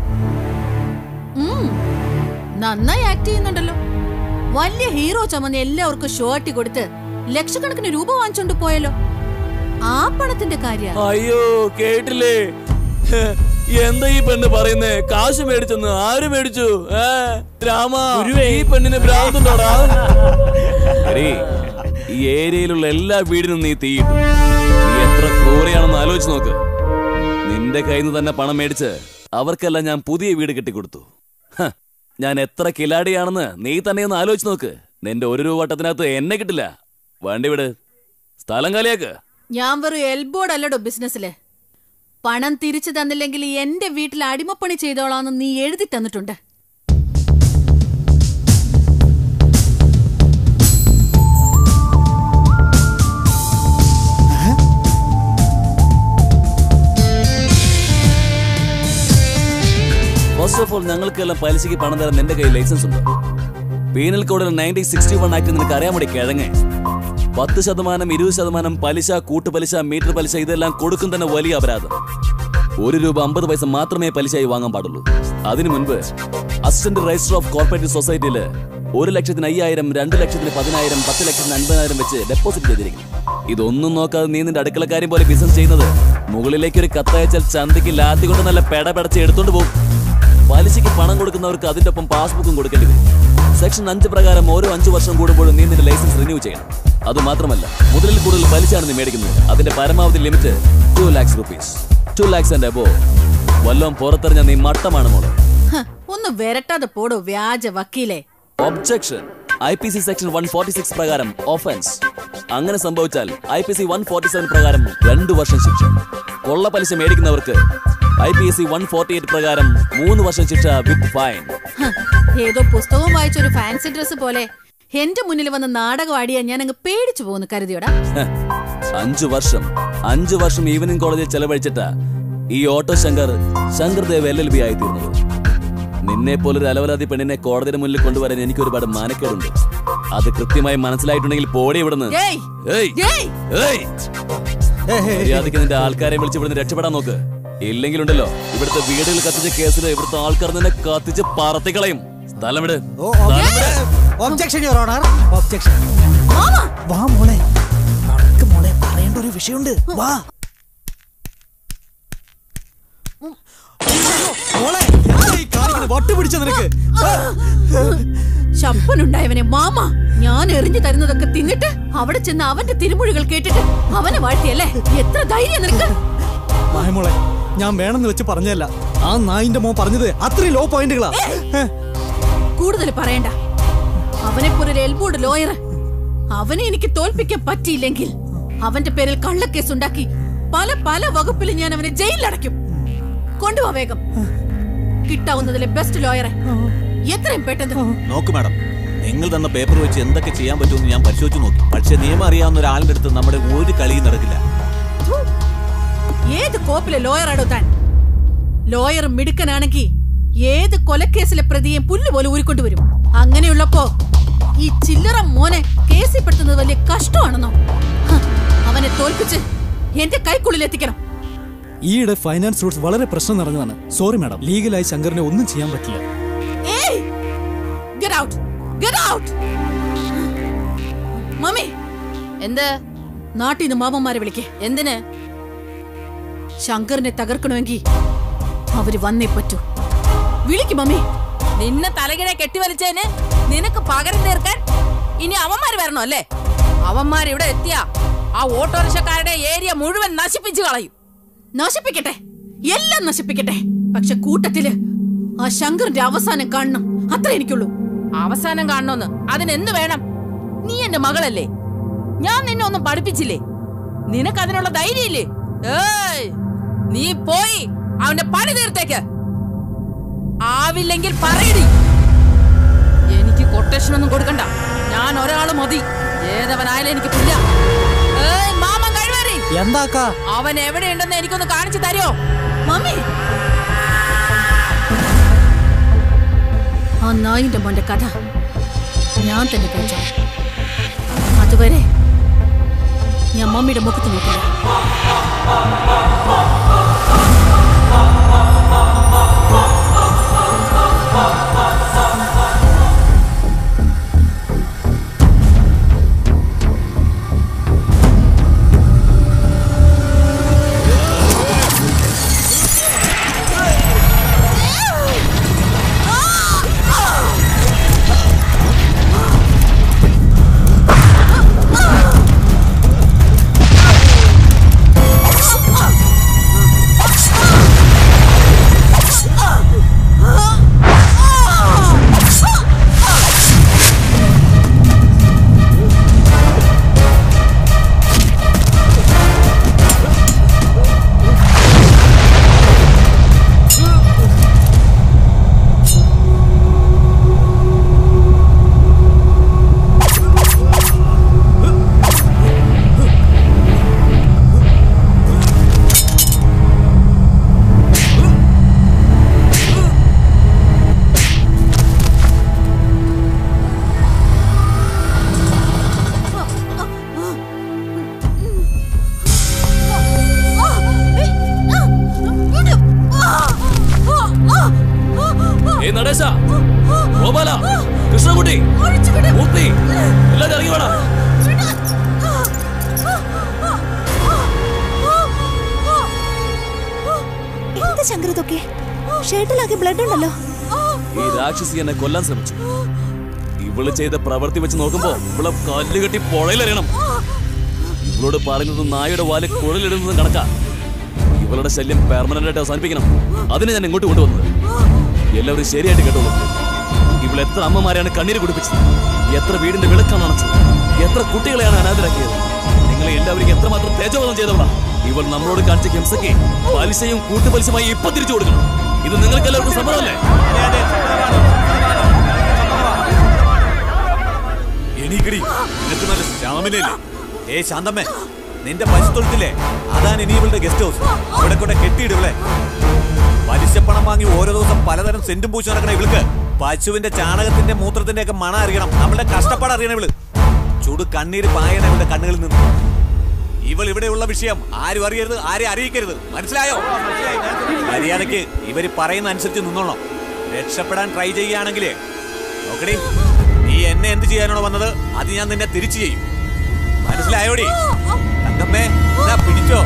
ഉം. നന്നായി ആക്ട് ചെയ്യുന്നുണ്ടല്ലോ വലിയ ഹീറോ ചമന്ന് എല്ലാവർക്കും ഷോർട്ടി കൊടുത്ത് ലക്ഷക്കണക്കിന് രൂപ വാങ്ങിച്ചോണ്ട് പോയല്ലോ ആ പണത്തിന്റെ കാര്യ അയ്യോ കേട്ടില്ലേ ഹെ, എന്താ ഈ പെണ്ണ് പറയുന്നേ കാശ് മേടിച്ചെന്ന് ആര് മേടിച്ചു ഏ രാമ ഈ പെണ്ണിന് ഭ്രാന്തുണ്ടോടാ എടീ, ഈ ഏരിയയിലുള്ള എല്ലാ വീടിനും നീ തീയിട്ടു നീ എത്ര ക്രൂരയാണെന്ന് ആലോചിച്ച് നോക്ക് നിന്റെ കയ്യിൽ നിന്ന് തന്നെ പണം മേടിച്ച് അവർക്കെല്ലാം ഞാൻ പുതിയ വീട് കെട്ടിക്കൊടുത്തു ഹ, ഞാൻ എത്ര കിലാടിയാണെന്ന് നീ തന്നെ ഒന്ന് ആലോചിച്ച് നോക്ക് നിന്റെ ഒരു രൂപ വട്ടത്തിനകത്ത് എന്നെ കിട്ടില്ല വണ്ടി വിട് സ്ഥലം കാലിയാക്ക് ഞാൻ വെറും എൽബോർഡ് അല്ലടോ ബിസിനസ്സില് പണം തിരിച്ചു തന്നില്ലെങ്കിൽ എന്റെ വീട്ടിൽ അടിമപ്പണി ചെയ്തോളാന്ന് നീ എഴുതി തന്നിട്ടുണ്ട് ഫസ്റ്റ് ഓഫ് ഓൾ ഞങ്ങൾക്കെല്ലാം പലിശയ്ക്ക് പണം തരാൻ നിന്റെ കയ്യിൽ ലൈസൻസ് ഉണ്ട് പീനൽ കോഡിൽ നയൻറ്റീൻ സിക്സ്റ്റി വൺ ആക്ട് നിനക്ക് അറിയാൻ വേണ്ടി കിഴങ്ങ് പത്ത് ശതമാനം ഇരുപത് ശതമാനം പലിശ കൂട്ടുപലിശ മീറ്റർ പലിശ ഇതെല്ലാം കൊടുക്കും തന്നെ വലിയ അപരാധം ഒരു രൂപ അമ്പത് പൈസ മാത്രമേ പലിശയായി വാങ്ങാൻ പാടുള്ളൂ അതിനു മുൻപ് അസിസ്റ്റന്റ് രജിസ്റ്റർ ഓഫ് കോർപ്പറേറ്റീവ് സൊസൈറ്റിയിൽ ഒരു ലക്ഷത്തിന് അയ്യായിരം രണ്ട് ലക്ഷത്തിന് പതിനായിരം പത്ത് ലക്ഷത്തിന് അൻപതിനായിരം വെച്ച് ഡെപ്പോസിറ്റ് ചെയ്തിരിക്കും ഇതൊന്നും നോക്കാതെ നീ നിന്റെ അടുക്കളക്കാര്യം പോലെ ബിസിനസ് ചെയ്യുന്നത് മുകളിലേക്ക് ഒരു കത്തയച്ചാൽ ചന്തയ്ക്ക് ലാത്തി കൊണ്ട് നല്ല പെട പെടച്ച് എടുത്തോണ്ട് പോകും പലിശയ്ക്ക് പണം കൊടുക്കുന്നവർക്ക് അതിന്റെ ഒപ്പം പാസ്ബുക്കും കൊടുക്കേണ്ടി വരും സെക്ഷൻ അഞ്ച് പ്രകാരം ഓരോ അഞ്ചു വർഷം കൂടുമ്പോഴും നീ നിന്റെ ലൈസൻസ് റിന്യൂ ചെയ്യണം അത് മാത്രമല്ല മുതലിൽ കൂടുതൽ പലിശയാണ് നീ മേടിക്കുന്നത് അതിന്റെ പരമാവധി limit two lakhs rupees two lakhs and അബോ വല്ലോം പുറത്തെറിഞ്ഞ നീ മട്ടമാണ് മോളെ ഹ, ഒന്ന് വരട്ടാതെ പോടോ വ്യാജ വക്കീലെ objection I P C section one forty six പ്രകാരം ഓഫൻസ് അങ്ങനെ സംഭവിച്ചാൽ I P C one forty seven പ്രകാരം രണ്ടു വർഷം ശിക്ഷ കൊള്ള പലിശ മേടിക്കുന്നവർക്ക് I P S C one forty eight പ്രകാരം മൂന്ന് വർഷം ശിക്ഷ വിത്ത് ഫൈൻ ഹ, ഏതോ പുസ്തകവും വായിച്ച ഒരു ഫാൻസി ഡ്രസ് പോലെ എന്റെ മുന്നിൽ വന്ന് നാടകം ആടിയാ ഞാൻ അങ്ങ് പേടിച്ചു പോകുന്നു കരുതിയോടാ അഞ്ചു വർഷം അഞ്ചു വർഷം ഈവനിംഗ് കോളേജിൽ ചെലവഴിച്ചിട്ടാ ഈ auto Shankar Shankardev L L B ആയി തീർന്നത് നിന്നെ പോലൊരു അലവലാതി പെണ്ണിനെ കോടതിയുടെ മുന്നിൽ കൊണ്ടുവരാൻ എനിക്ക് ഒരുപാട് മാനക്കേടുണ്ട് അത് കൃത്യമായി മനസ്സിലായിട്ടുണ്ടെങ്കിൽ പോടി ഇവിടുന്ന് ഏയ് ഏയ് ഏയ് ഏയ് മര്യാദയ്ക്ക് നിന്റെ ആൾക്കാരെ വിളിച്ച് ഇവിടുന്ന് രക്ഷപ്പെടാൻ നോക്ക് ഇല്ലെങ്കിലുണ്ടല്ലോ ഇവിടുത്തെ വീടുകൾ കത്തിച്ച കേസിൽ ഇവിടുത്തെ ആൾക്കാർ നിന്നെ കത്തിച്ച് പറത്തിക്കളയും സ്ഥലം വിട് സ്ഥലം വിട്. ഒബ്ജക്ഷൻ യുവർ ഓണർ ഒബ്ജക്ഷൻ വാ മോളെ നടക്ക് മോളെ പറയേണ്ട ഒരു വിഷയമുണ്ട് വാ മോളെ എന്താ ഈ കാണിക്കണത്? എന്താണ് വട്ട് പിടിച്ച നിനക്ക് ശപ്പനുണ്ടായവനെ മാമ ഞാൻ എറിഞ്ഞു തരുന്നതൊക്കെ തിന്നിട്ട് അവിടെ ചെന്ന് അവന്റെ തിരുമൊഴികൾ കേട്ടിട്ട് അവനെ വാഴ്ത്തിയല്ലേ എത്ര ധൈര്യം നിനക്ക് മായമോളെ ഞാൻ വേണമെന്ന് വെച്ച് പറഞ്ഞല്ല ആ നായിന്റെ മോൻ പറഞ്ഞത് അത്രയും ലോ പോയിന്റുകളാ കൂടുതൽ പറയണ്ട അവനെ പോലൊരു എൽബോർഡ് ലോയർ അവനെ എനിക്ക് തോൽപ്പിക്കാൻ പറ്റിയില്ലെങ്കിൽ അവന്റെ പേരിൽ കള്ളക്കേസ് ഉണ്ടാക്കി പല പല വകുപ്പിൽ ഞാൻ അവനെ ജയിലിലടയ്ക്കും കൊണ്ടുപോവാ വേഗം കിട്ടാവുന്നതിലെ ബെസ്റ്റ് ലോയറെ എത്രയും പെട്ടെന്ന് നോക്ക് മാഡം നിങ്ങൾ തന്ന പേപ്പർ വെച്ച് എന്തൊക്കെ ചെയ്യാൻ പറ്റുമെന്ന് ഞാൻ പരിശോധിച്ചു നോക്കി പക്ഷെ നിയമം അറിയാവുന്ന ഒരാളിന്റെ അടുത്ത് നമ്മുടെ ഒരു കളിയും നടക്കില്ല ഥു. ഏത് കോപ്പിലെ ലോയറാടോ താൻ ലോയർ മിടുക്കനാണെങ്കിൽ ഏത് കൊലക്കേസിലെ പ്രതിയെ പുല്ല് പോലെ ഊരിക്കൊണ്ടുവരും അങ്ങനെയുള്ളപ്പോ ഈ ചില്ലറ മോനെ കേസിൽപ്പെടുത്തുന്നത് വലിയ കഷ്ടമാണെന്നോ ഹ, അവനെ തോൽപ്പിച്ച് എന്റെ കൈക്കുള്ളിൽ എത്തിക്കണം ഈയിടെ ഫൈനാൻസ് റൂട്ട്സ് വളരെ പ്രശ്നം നിറഞ്ഞതാണ് സോറി മാഡം ലീഗലായി ശങ്കറിനെ ഒന്നും ചെയ്യാൻ പറ്റില്ല ഏയ് get out get out mummy എന്ത് നാട്ടിൽ നിന്ന് മാമന്മാരെ വിളിക്കേ എന്തിന് ശങ്കറിനെ തകർക്കണമെങ്കിൽ അവര് വന്നേ പറ്റൂ വിളിക്കും മമ്മി നിന്നെ തലകിടെ കെട്ടിവലിച്ചതിന് നിനക്ക് പകരം തീർക്കാൻ ഇനി അവന്മാര് വരണോ അല്ലേ അവന്മാർ ഇവിടെ എത്തിയ ആ ഓട്ടോറിക്ഷക്കാരുടെ ഏരിയ മുഴുവൻ നശിപ്പിച്ചു കളയും നശിപ്പിക്കട്ടെ എല്ലാം നശിപ്പിക്കട്ടെ പക്ഷെ കൂട്ടത്തില് ആ ശങ്കറിന്റെ അവസാനം കാണണം അത്ര എനിക്കുള്ളൂ അവസാനം കാണണോന്ന് അതിനെന്ത് വേണം നീ എന്റെ മകളല്ലേ ഞാൻ നിന്നെ ഒന്നും പഠിപ്പിച്ചില്ലേ നിനക്ക് അതിനുള്ള ധൈര്യമില്ലേ ഏയ് നീ പോയി അവന്റെ പണി തീർത്തേക്ക് ആവില്ലെങ്കിൽ പറയടി എനിക്ക് കൊട്ടേഷൻ ഒന്നും കൊടുക്കണ്ട ഞാൻ ഒരാള് മതി ഏതവനായാലും എനിക്ക് പുല്ല ഏയ് മാമൻ കഴിവേറി എന്താക്കാ അവൻ എവിടെയുണ്ടെന്ന് എനിക്കൊന്ന് കാണിച്ചു തരുമോ മമ്മി ആ നായിന്റെ മോന്റെ കഥ ഞാൻ തന്നെ കഴിച്ചോ അതുവരെ ഞാൻ മമ്മിയുടെ മുഖത്ത് നോക്കില്ല ഏ നടേശ ഗോപാല കൃഷ്ണകുട്ടി മൂർത്തി എല്ലാരും ഇറങ്ങി വേണം എന്താ ശങ്കർ ഇതൊക്കെ ഷർട്ടിലാകെ ബ്ലഡ് ഉണ്ടല്ലോ ഈ രാക്ഷസി എന്നെ കൊല്ലാൻ ശ്രമിച്ചു ഇവള് ചെയ്ത പ്രവൃത്തി വെച്ച് നോക്കുമ്പോ ഇവളെ കല്ല് കെട്ടി പുഴയിലെറിയണം ഇവളോട് പറയുന്നത് നായയുടെ വാല് കുഴലിടുന്നതും കണക്കാ ഇവളുടെ ശല്യം പെർമനന്റ് ആയിട്ട് അവസാനിപ്പിക്കണം അതിനെ ഞാൻ ഇങ്ങോട്ട് കൊണ്ടുവന്നത് എല്ലാവരും ശരിയായിട്ട് കേട്ടോളൂ ഇവൾ എത്ര അമ്മമാരെയാണ് കണ്ണീര് കുടിപ്പിച്ചത് എത്ര വീടിന്റെ വിളക്കാണ് അണച്ചത് എത്ര കുട്ടികളെയാണ് അനാഥരാക്കിയത് നിങ്ങളെ എല്ലാവരും എത്രമാത്രം തേജോവധം ചെയ്തവളാ ഇവൾ നമ്മളോട് കാണിച്ച ഹിംസയ്ക്ക് പലിശയും കൂട്ടുപലിശയുമായി ഇപ്പൊ തിരിച്ചു കൊടുക്കണം ഇത് നിങ്ങൾക്ക് എല്ലാവർക്കും സമ്മതമല്ലേ എണീക്കടി നിനക്ക് നല്ല സ്റ്റാമിനയില്ലേ ഏ ശാന്തമ്മേ നിന്റെ പശുത്തൊഴുത്തില്ലേ അതാണ് ഇനി ഇവളുടെ ഗസ്റ്റ് ഹൗസ് അവിടെ കൂടെ കെട്ടിയിടുവളെ പലിശപ്പണം വാങ്ങി ഓരോ ദിവസം പലതരം സെന്റും പൂച്ചു നടക്കണ ഇവൾക്ക് പശുവിന്റെ ചാണകത്തിന്റെ മൂത്രത്തിന്റെ ഒക്കെ മണം അറിയണം നമ്മളുടെ കഷ്ടപ്പാട് അറിയണം ഇവള് ചുടു കണ്ണീര് പായണ ഇവളുടെ കണ്ണുകളിൽ നിന്ന് ഇവൾ ഇവിടെയുള്ള വിഷയം ആരും അറിയരുത് ആരെയും അറിയിക്കരുത് മനസ്സിലായോ മര്യാദക്ക് ഇവര് പറയുന്ന അനുസരിച്ച് നിന്നോണം രക്ഷപ്പെടാൻ ട്രൈ ചെയ്യുകയാണെങ്കിലേ നോക്കടി നീ എന്നെ എന്ത് ചെയ്യാനാണോ വന്നത് അത് ഞാൻ നിന്നെ തിരിച്ചു ചെയ്യും മനസ്സിലായോടി തങ്കമ്മേ ഇതാ പിടിച്ചോ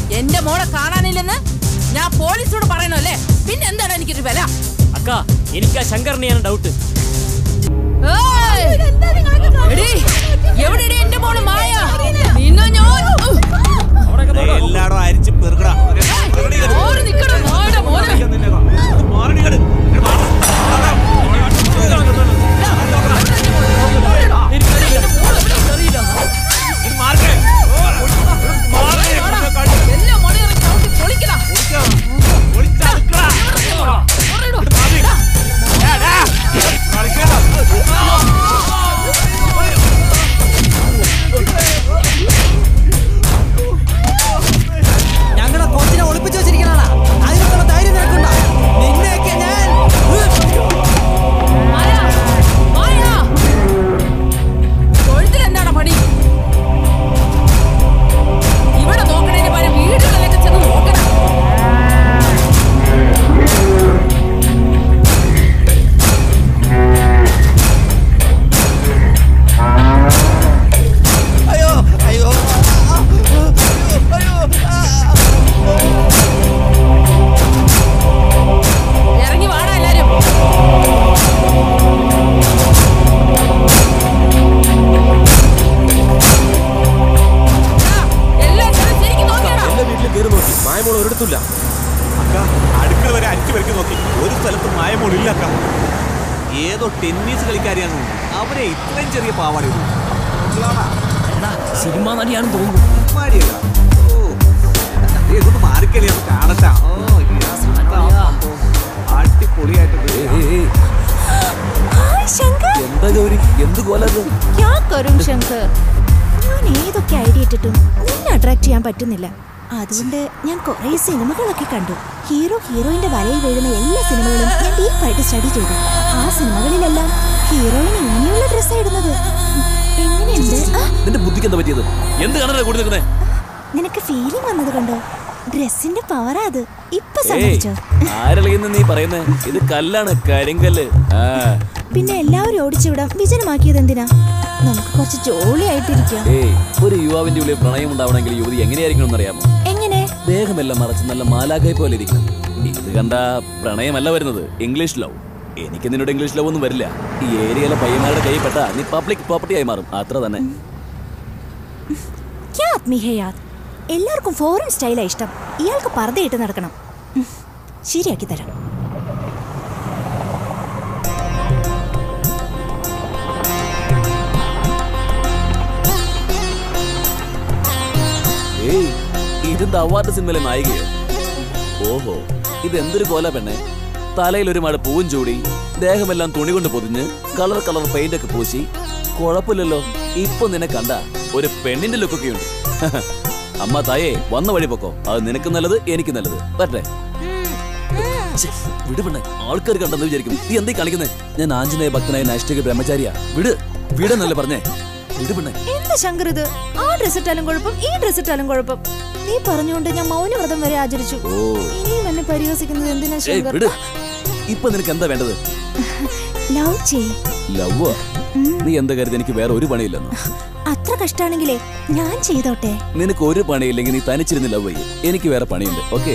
എന്റെ മോളെ കാണാനില്ലെന്ന് ഞാൻ പോലീസിനോട് പറയണല്ലേ പിന്നെ എന്താണ് എനിക്കൊരു വില അക്ക എനിക്ക് ആ ശങ്കറിനെയാണ് ഡൗട്ട് ഏയ്! എടീ, എവിടെടി എന്റെ മോള് മായ നിന്നെ ഞാൻ ഉഹ്! എല്ലാടും അരിച്ച് പെറുകടാ ഓടി നിക്കണം മായുടെ മോനെ എല്ലാ മണിയറ ചവിട്ടി പൊളിക്കണം ഞങ്ങളുടെ കൊച്ചിനെ ഒളിപ്പിച്ചു വെച്ചിരിക്കണാ അതിനുള്ള ധൈര്യം നിനക്കുണ്ടോ നിന്നെയൊക്കെ ഞാൻ മായ മായ തൊഴുത്തിൽ എന്താണ് പണി ഇവിടെ നോക്കണേന് പകരം വീടുകളിലൊക്കെ ചെന്ന് നോക്കണം അയ്യോ അയ്യോ ഇറങ്ങി വാടാ എല്ലാരും ആ, എല്ലാം ചെന്ന് ശരിക്കും നോക്കിയാടാ എല്ലാ വീട്ടിലും കയറി നോക്കി മായമോൾ ഒരിടത്തില്ല അക്ക അടുക്കള വരെ അരിച്ചു പെറുക്കി നോക്കി ഒരു സ്ഥലത്ത് മായമോളില്ല അക്ക ഏതോ ടെന്നീസ് കളിക്കാരിയാണ് അവരെ ഇത്രയും ചെറിയ പാവാടി സിനിമ നടിയാണെന്ന് തോന്നുന്നു മാറിക്കലി അത് കാണട്ടാ ഓ അടിപൊളിയായിട്ട് എന്താ ഗൗരി എന്ത് കോലത് ക്യാ കരും ശങ്കർ ഞാൻ ഏതൊക്കെ ഐഡിയ ഇട്ടിട്ടും നിന്നെ അട്രാക്ട് ചെയ്യാൻ പറ്റുന്നില്ല അതുകൊണ്ട് ഞാൻ കുറെ സിനിമകളൊക്കെ കണ്ടു ഹീറോ ഹീറോയിന്റെ വലയിൽ വീഴുന്ന എല്ലാ സിനിമകളും ഞാൻ ഡീപ്പായിട്ട് സ്റ്റഡി ചെയ്തു ആ സിനിമകളിലെല്ലാം ഹീറോയിൻ ഇങ്ങനെയുള്ള ഡ്രസ്സാണ് ഇടുന്നത് എങ്ങനെയുണ്ട് ആ, നിന്റെ ബുദ്ധിക്ക് എന്താ പറ്റിയത് എന്ത് കാണാനാ കൂടി നിൽക്കുന്നേ നിനക്ക് ഫീലിംഗ് വന്നത് കണ്ടോ ഡ്രസ്സിന്റെ പവറാ അത് ഇപ്പൊ ഏയ് സമ്മതിച്ചോ ആരളയുന്ന നീ പറയുന്നേ ഇത് കല്ലാണ് കരിങ്കല്ല് ആ പിന്നെ എല്ലാവരും ഓടിച്ചുവിടാം വിജനമാക്കിയത് എന്തിനാ നമുക്ക് കുറച്ച് ജോളിയായിട്ടിരിക്കാം ഏയ് ഒരു യുവാവിന്റെ ഉള്ളിൽ പ്രണയം ഉണ്ടാവണമെങ്കിൽ യുവതി എങ്ങനെയായിരിക്കണം എന്നറിയാമോ എങ്ങനെ ദേഹമെല്ലാം മറച്ച് നല്ല മാലാഖയെ പോലെ ഇരിക്കണം ഇത് കണ്ട പ്രണയമല്ല വരുന്നത് ഇംഗ്ലീഷ് ലവ് എനിക്ക് നിന്നോട് ഇംഗ്ലീഷ് ലവ് ഒന്നും വരില്ല ഈ ഏരിയയിലെ പയ്യന്മാരുടെ കൈ പെട്ടാ നീ പബ്ലിക് പ്രോപ്പർട്ടി ആയി മാറും അത്ര തന്നെ ക്യാ ആദ്മി ഹേ യാദ് എല്ലാവർക്കും ഫോറിൻ സ്റ്റൈലാ ഇഷ്ടം ഇയാൾക്ക് പർദ്ദയിട്ട് നടക്കണം ഉം, ശരിയാക്കി തരാം ഏയ് ഇതെന്താ അവാർഡ് സിനിമയിലെ നായികയോ ഓഹോ ഇത് എന്തൊരു കോല പെണ്ണെ തലയിൽ ഒരു മഴ പൂവും ചൂടി ദേഹമെല്ലാം തുണി കൊണ്ട് പൊതിഞ്ഞ് കളർ കളർ പെയിന്റ് ഒക്കെ പൂശി കുഴപ്പമില്ലല്ലോ ഇപ്പൊ നിന്നെ കണ്ട ഒരു പെണ്ണിന്റെ ലുക്കൊക്കെ ഉണ്ട് അമ്മ തായേ വന്ന വഴി പൊക്കോ അത് നിനക്ക് നല്ലത് എനിക്ക് നല്ലത് പറ്റേ ശ്ശെ, വിട് പെണ്ണെ ആൾക്കാർ കണ്ടെന്ന് വിചാരിക്കും നീ എന്തീ കളിക്കുന്നേ ഞാൻ ആഞ്ജനേയ ഭക്തനായ നാഷ്ടിക ബ്രഹ്മചാരിയാ വിട് വിടെന്നല്ലേ പറഞ്ഞേ വിട് പെണ്ണെ എന്ത് ശങ്കർ ഇത് ആ ഡ്രസ് ഇട്ടാലും കുഴപ്പം ഈ ഡ്രസ് ഇട്ടാലും കുഴപ്പം നീ പറഞ്ഞുകൊണ്ട് ഞാൻ മൗനവ്രതം വരെ ആചരിച്ചു ഓ ഇനിയും എന്നെ പരിഹസിക്കുന്നത് എന്തിനാ ഏയ് ശങ്കർ വിട് ഇപ്പൊ നിനക്ക് എന്താ വേണ്ടത് ലവ് ചെയ് ലവ് നീ എന്താ കരുതി എനിക്ക് വേറെ ഒരു പണിയില്ലെന്നോ അത്ര കഷ്ടാണെങ്കിലേ ഞാൻ ചെയ്തോട്ടെ നിനക്ക് ഒരു പണിയില്ലെങ്കിൽ നീ തനിച്ചിരുന്ന് ലവ് ചെയ്യും എനിക്ക് വേറെ പണിയുണ്ട് ഓക്കെ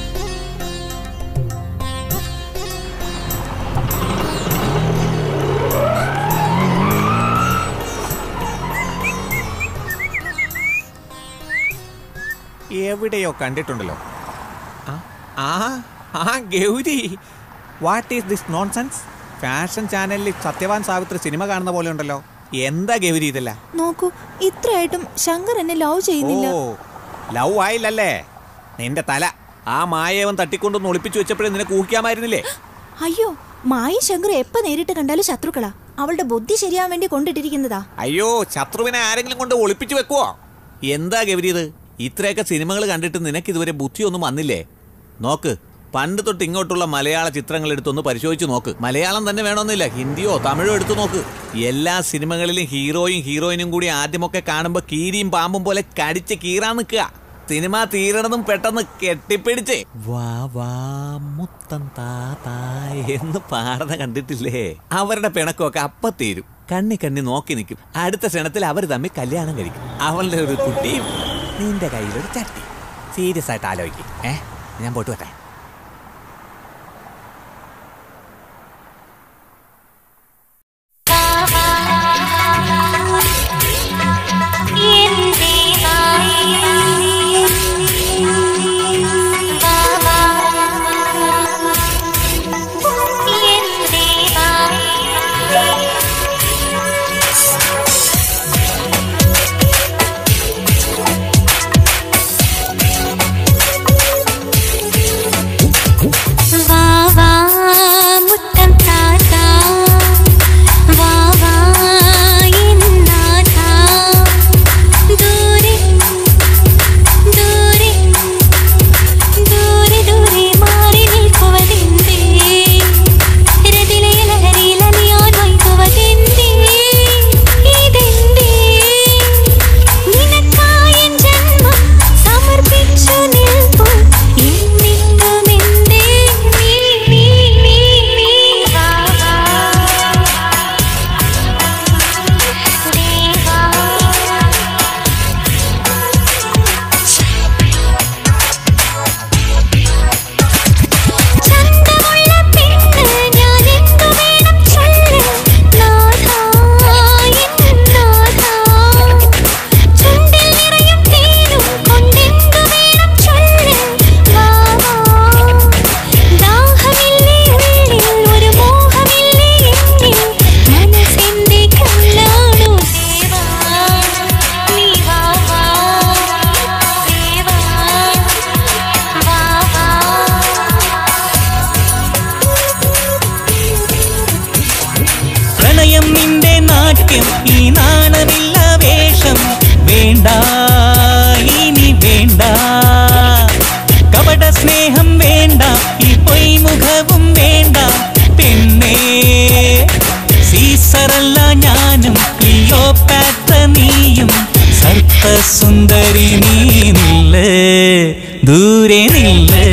എവിടെയോ കണ്ടിട്ടുണ്ടല്ലോ ആ, ആ ആ Gauri what is this nonsense fashion ചാനലിൽ സത്യവാൻ സാവിത്രി സിനിമ കാണുന്ന പോലെ ഉണ്ടല്ലോ എന്താ ഗൗരി ഇതല്ല നോക്കൂ ഇത്രയായിട്ടും ശങ്കർ എന്നെ ലവ് ചെയ്യുന്നില്ല ഓ ലവ് ആയില്ലല്ലേ നിന്റെ തല ആ മായവൻ തട്ടിക്കൊണ്ടൊന്ന് ഒളിപ്പിച്ചു വെച്ചപ്പോഴേ നിനക്ക് ഊഹിക്കാമായിരുന്നില്ലേ അയ്യോ മായി ശങ്കർ എപ്പ നേരിട്ട് കണ്ടാലും ശത്രുക്കളാ അവളുടെ ബുദ്ധി ശരിയാവാൻ വേണ്ടി കൊണ്ടിട്ടിരിക്കുന്നതാ അയ്യോ ശത്രുവിനെ ആരെങ്കിലും കൊണ്ട് ഒളിപ്പിച്ചു വെക്കുവോ എന്താ ഗൗരി ഇത് ഇത്രയൊക്കെ സിനിമകൾ കണ്ടിട്ട് നിനക്ക് ഇതുവരെ ബുദ്ധിയൊന്നും വന്നില്ലേ നോക്ക് പണ്ട് തൊട്ട് ഇങ്ങോട്ടുള്ള മലയാള ചിത്രങ്ങൾ എടുത്തൊന്ന് പരിശോധിച്ച് നോക്ക് മലയാളം തന്നെ വേണമെന്നില്ല ഹിന്ദിയോ തമിഴോ എടുത്തു നോക്ക് എല്ലാ സിനിമകളിലും ഹീറോയും ഹീറോയിനും കൂടി ആദ്യമൊക്കെ കാണുമ്പോൾ കീരിയും പാമ്പും പോലെ കടിച്ച് കീറാൻ നിൽക്കുക സിനിമ തീരണതും പെട്ടെന്ന് കെട്ടിപ്പിടിച്ച് വാ വാ മുത്തം താ എന്ന് പാടുന്ന കണ്ടിട്ടില്ലേ അവരുടെ പിണക്കമൊക്കെ അപ്പ തീരും കണ്ണി കണ്ണി നോക്കി നിൽക്കും അടുത്ത ക്ഷണത്തിൽ അവർ തമ്മിൽ കല്യാണം കഴിക്കും അവളുടെ ഒരു കുട്ടിയും നിന്റെ കയ്യിലൊരു ചട്ടി സീരിയസ് ആയിട്ട് ആലോചിക്കും ഏ ഞാൻ പോയിട്ട് വരാം വാ വാ മുത്തം താത്താ വാ വാ എന്നാഥാ ദൂരെ ദൂരെ ദൂരെ ദൂരെ മാറി നിൽക്കുവതെന്തേ രതിലെ ലഹരിയിൽ അലിയാൻ വൈകുവതെന്തേ ഇതെന്തേ നിനക്കായി ജന്മം സമർപ്പിച്ചു നിൽപ്പു എന്നിട്ടുമെന്തേ നീ നീ നീ നീ വാ വാ ദേവാ ചന്തമുള്ള പെണ്ണ് ഞാൻ എന്തു വേണം ചൊല്ല് നാഥാ എൻ നാഥാ ചുണ്ടിൽ നിറയും തേനും കൊണ്ടെന്തു വേണം ചൊല്ല് വാ വാ ദാഹമില്ലേ ഉള്ളിൽ ഒരു മോഹമില്ലേ എന്നിൽ മനസ്സെന്റെ കല്ലാണു ദേവാ നീ വാ വാ ദേവാ വാ വാ പ്രണയം നിന്റെ നാട്യം ഈ നാണമില്ല വേഷം വേണ്ട ഇനി വേണ്ട കപട സ്നേഹം വേണ്ട ഈ പൊയ്മുഖവും വേണ്ട പെണ്ണേ സീസറല്ല ഞാനും ക്ലിയോപാത്ര നീയും സർപ്പസുന്ദരി നീ നില്ല് ദൂരെ നില്ല്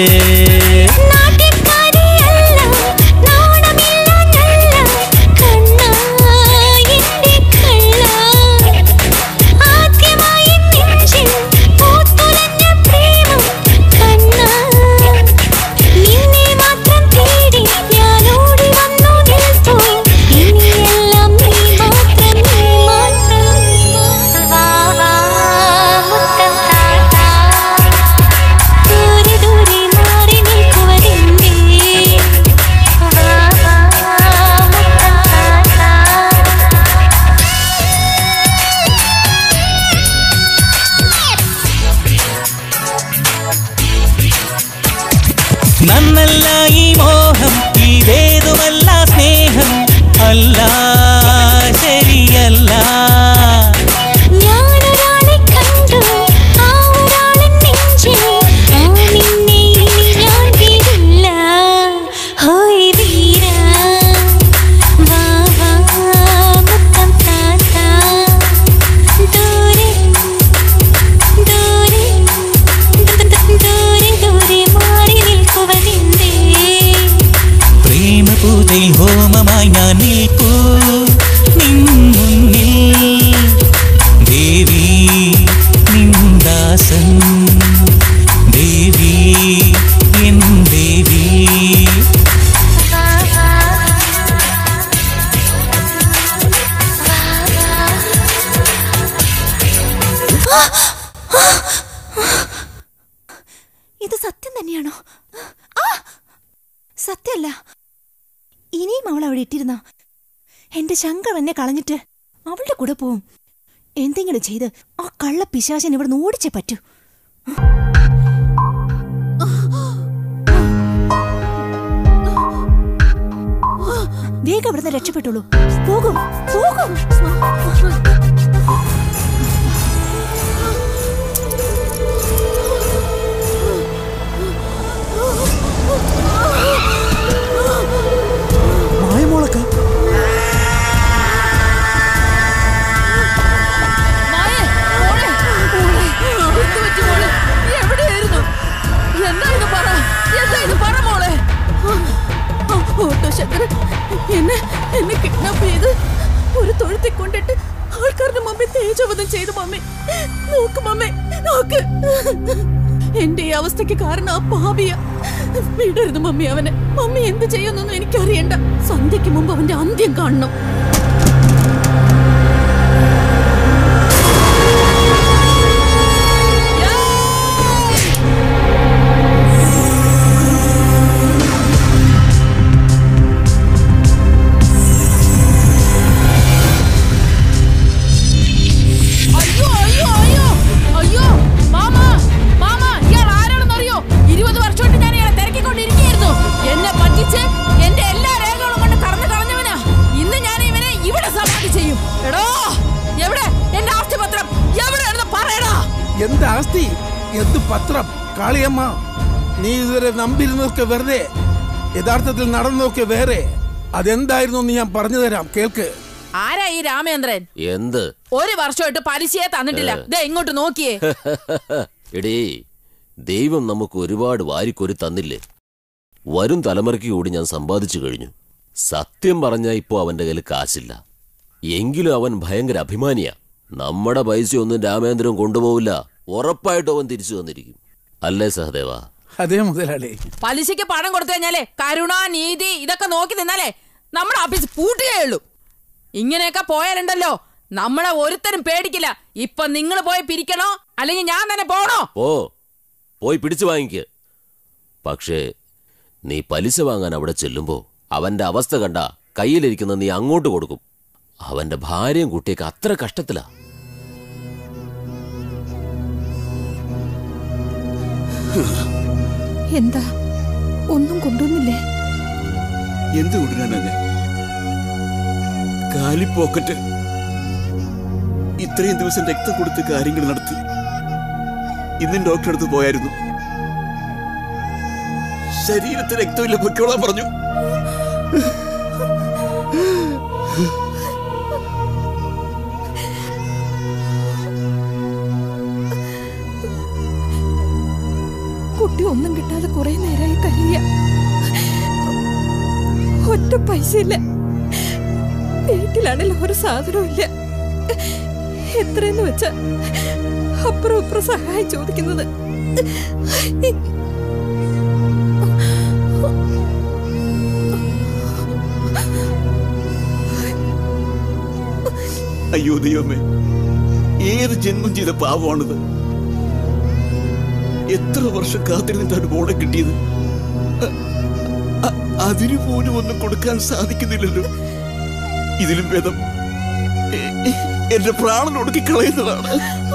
നാട്യക്കാരിയല്ല നാണമില്ല ഞല്ല കണ്ണാ എന്റെ കള്ള ആദ്യമായി നെഞ്ചിൽ പൂത്തുലഞ്ഞ പ്രേമം കണ്ണാ നിന്നെ മാത്രം തേടി ഞാൻ ഓടി വന്നു നിൽപ്പു ഇനിയെല്ലാം നീ മാത്രം നീ മാത്രം വാ വാ മുത്തം താത്താ ദൂരെ ദൂരെ മാറി നിൽക്കുവതെന്തേ വാ വാ മുത്തം താത്താ നന്നല്ല ഈ മോഹം ഇതേതുമല്ല സ്നേഹം അല്ല ശരിയല്ല ഞാനൊരാളെ കണ്ടു ആ ഒരാളെ നെഞ്ചിൽ ആ നിന്നെ ഇനി ഞാൻ വിടില്ല ഹോയ് വീര വാ വാ മുത്തം താത്താ ദൂരെ ദൂരെ ദൂരെ ദൂരെ മാറി നിൽക്കുവതെന്തേ പ്രേമ പൂജയിൽ ഹോമമായി ഞാൻ നിൽപ്പൂ നിൻ മുന്നിൽ ദേവി നിന്ദാസൻ ദേവി എൻ ദേവി ഇത് സത്യം തന്നെയാണോ ആ! സത്യമല്ല ഇനിയും അവൾ അവിടെ ഇട്ടിരുന്ന എന്റെ ശങ്കർ എന്നെ കളഞ്ഞിട്ട് അവളുടെ കൂടെ പോവും എന്തെങ്കിലും ചെയ്ത് ആ കള്ള പിശാചൻ ഇവിടെ ഓടിച്ചേ പറ്റൂ വേഗം ഇവിടുന്ന് രക്ഷപ്പെട്ടുള്ളൂ പോകും പോകും മായമോളക്ക മായേ, മോളെ, മോളെ, എന്ത് പറ്റി മോളെ? നീ എവിടെയായിരുന്നു? എന്താ ഇത് പറ എന്താ ഇത് പറ മോളെ ഓട്ടോ ശങ്കർ എന്നെ എന്നെ കിഡ്നാപ്പ് ചെയ്ത് ഒരു തൊഴുത്തിൽ കൊണ്ടിട്ട് ആൾക്കാരുടെ മമ്മി തേജോവധം ചെയ്തു മമ്മി നോക്ക് മമ്മി നോക്ക് എന്റെ ഈ അവസ്ഥയ്ക്ക് കാരണം ആ പാപിയ വിടരുത് മമ്മി അവനെ മമ്മി എന്ത് ചെയ്യുന്നൊന്നും എനിക്കറിയണ്ട സന്ധ്യയ്ക്ക് മുമ്പ് അവന്റെ അന്ത്യം കാണണം അയ്യോ അയ്യോ അയ്യോ അയ്യോ മാമ മാമ ഇയാൾ ആരാണെന്നറിയോ ഇരുപത് വർഷമായിട്ട് ഞാൻ ഇയാളെ തിരക്കിക്കൊണ്ടിരിക്കുകയായിരുന്നു എന്നെ പറ്റിച്ച് എന്റെ എല്ലാ രേഖകളും കൊണ്ട് കറന്നു കളഞ്ഞവനാ ഇന്ന് ഞാൻ ഇവനെ ഇവിടെ സമാധി ചെയ്യും എടോ എവിടെ എന്റെ ആസ്തി പത്രം എവിടെയാണെന്ന് പറയടാ എന്ത് ആസ്തി എന്ത് പത്രം കാളിയമ്മ നീ ഇതുവരെ നമ്പിരുന്നതൊക്കെ വെറുതെ യഥാർത്ഥത്തിൽ നടന്നതൊക്കെ വേറെ അതെന്തായിരുന്നു എന്ന് ഞാൻ പറഞ്ഞു തരാം കേൾക്ക് ആരാ ഈ രാമേന്ദ്രൻ എന്ത് ഒരു വർഷമായിട്ട് പലിശയെ തന്നിട്ടില്ല ദേ ഇങ്ങോട്ട് നോക്കിയേ എടീ ദൈവം നമുക്ക് ഒരുപാട് വാരിക്കൊരു തന്നില്ലേ വരും തലമുറയ്ക്ക് കൂടി ഞാൻ സമ്പാദിച്ചു കഴിഞ്ഞു സത്യം പറഞ്ഞാ ഇപ്പോ അവന്റെ കയ്യിൽ കാശില്ല എങ്കിലും അവൻ ഭയങ്കര അഭിമാനിയാ നമ്മുടെ പൈസയൊന്നും രാമേന്ദ്രൻ കൊണ്ടുപോവില്ല ഉറപ്പായിട്ടും അവൻ തിരിച്ചു വന്നിരിക്കും അല്ലേ സഹദേവ അതേ മുതലാളി പലിശയ്ക്ക് പണം കൊടുത്തു കഴിഞ്ഞാലേ കരുണ നീതി ഇതൊക്കെ നോക്കി നിന്നാലേ നമ്മുടെ ഓഫീസ് പൂട്ടുകയുള്ളൂ ഇങ്ങനെയൊക്കെ പോയാലുണ്ടല്ലോ നമ്മളെ ഒരുത്തരും പേടിക്കില്ല ഇപ്പൊ നിങ്ങൾ പോയി പിരിക്കണോ അല്ലെങ്കിൽ ഞാൻ തന്നെ പോണോ ഓ പോയി പിടിച്ചു വാങ്ങിക്ക് പക്ഷേ നീ പലിശ വാങ്ങാൻ അവിടെ ചെല്ലുമ്പോ അവന്റെ അവസ്ഥ കണ്ട കയ്യിലിരിക്കുന്ന നീ അങ്ങോട്ട് കൊടുക്കും അവന്റെ ഭാര്യയും കുട്ടിയൊക്കെ അത്ര കഷ്ടത്തിലാ എന്താ ഒന്നും കൊണ്ടുവന്നില്ലേ എന്ത് കൊണ്ടുവരാനാ ഞാൻ കാലിപ്പോക്കറ്റ് ഇത്രയും ദിവസം രക്തം കൊടുത്ത് കാര്യങ്ങൾ നടത്തി ഇന്നും ഡോക്ടറെ അടുത്ത് പോയായിരുന്നു ശരീരത്തിൽ രക്തമില്ല പൊയ്ക്കോളാൻ പറഞ്ഞു കുട്ടി ഒന്നും കിട്ടാതെ കുറെ നേരമായി കഴിയ ഒറ്റ പൈസ ഇല്ല വീട്ടിലാണെങ്കിൽ ഒരു സാധനവും ഇല്ല എത്രയെന്ന് വെച്ച അപ്പുറം ഇപ്പുറം സഹായം ചോദിക്കുന്നത് അയ്യോ ദൈവമേ ഏത് ജന്മം ചെയ്ത പാവമാണിത് എത്ര വർഷം കാത്തിരുന്നിട്ടാണ് മോളെ കിട്ടിയത് അ- അ- അതിനു പോലും ഒന്നും കൊടുക്കാൻ സാധിക്കുന്നില്ലല്ലോ ഇതിലും ഭേദം എ- എ- എന്റെ പ്രാണൻ ഒടുക്കി കളയുന്നതാണ്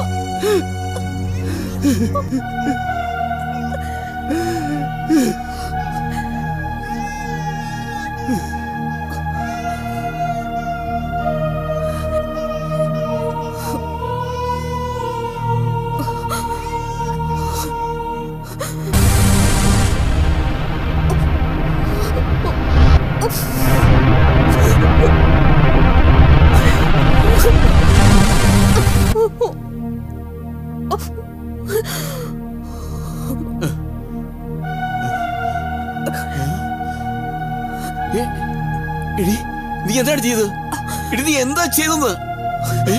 ഏ, എടി നീ എന്താണ് ചെയ്തത് എടി നീ എന്താ ചെയ്തത് ഏ?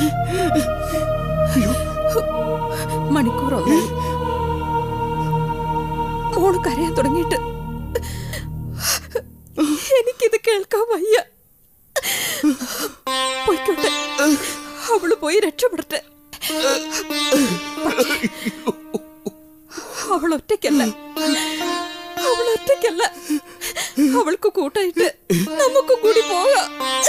മണിക്കൂറൊന്നായി മോള് കരയാൻ തുടങ്ങിയിട്ട് എനിക്കിത് കേൾക്കാൻ വയ്യ പോയിക്കോട്ടെ അവള് പോയി രക്ഷപ്പെടട്ടെ പക്ഷേ, അവൾ ഒറ്റയ്ക്കല്ല അവൾ ഒറ്റയ്ക്കല്ല അവൾക്ക് കൂട്ടായിട്ട് നമുക്ക് കൂടി പോകാം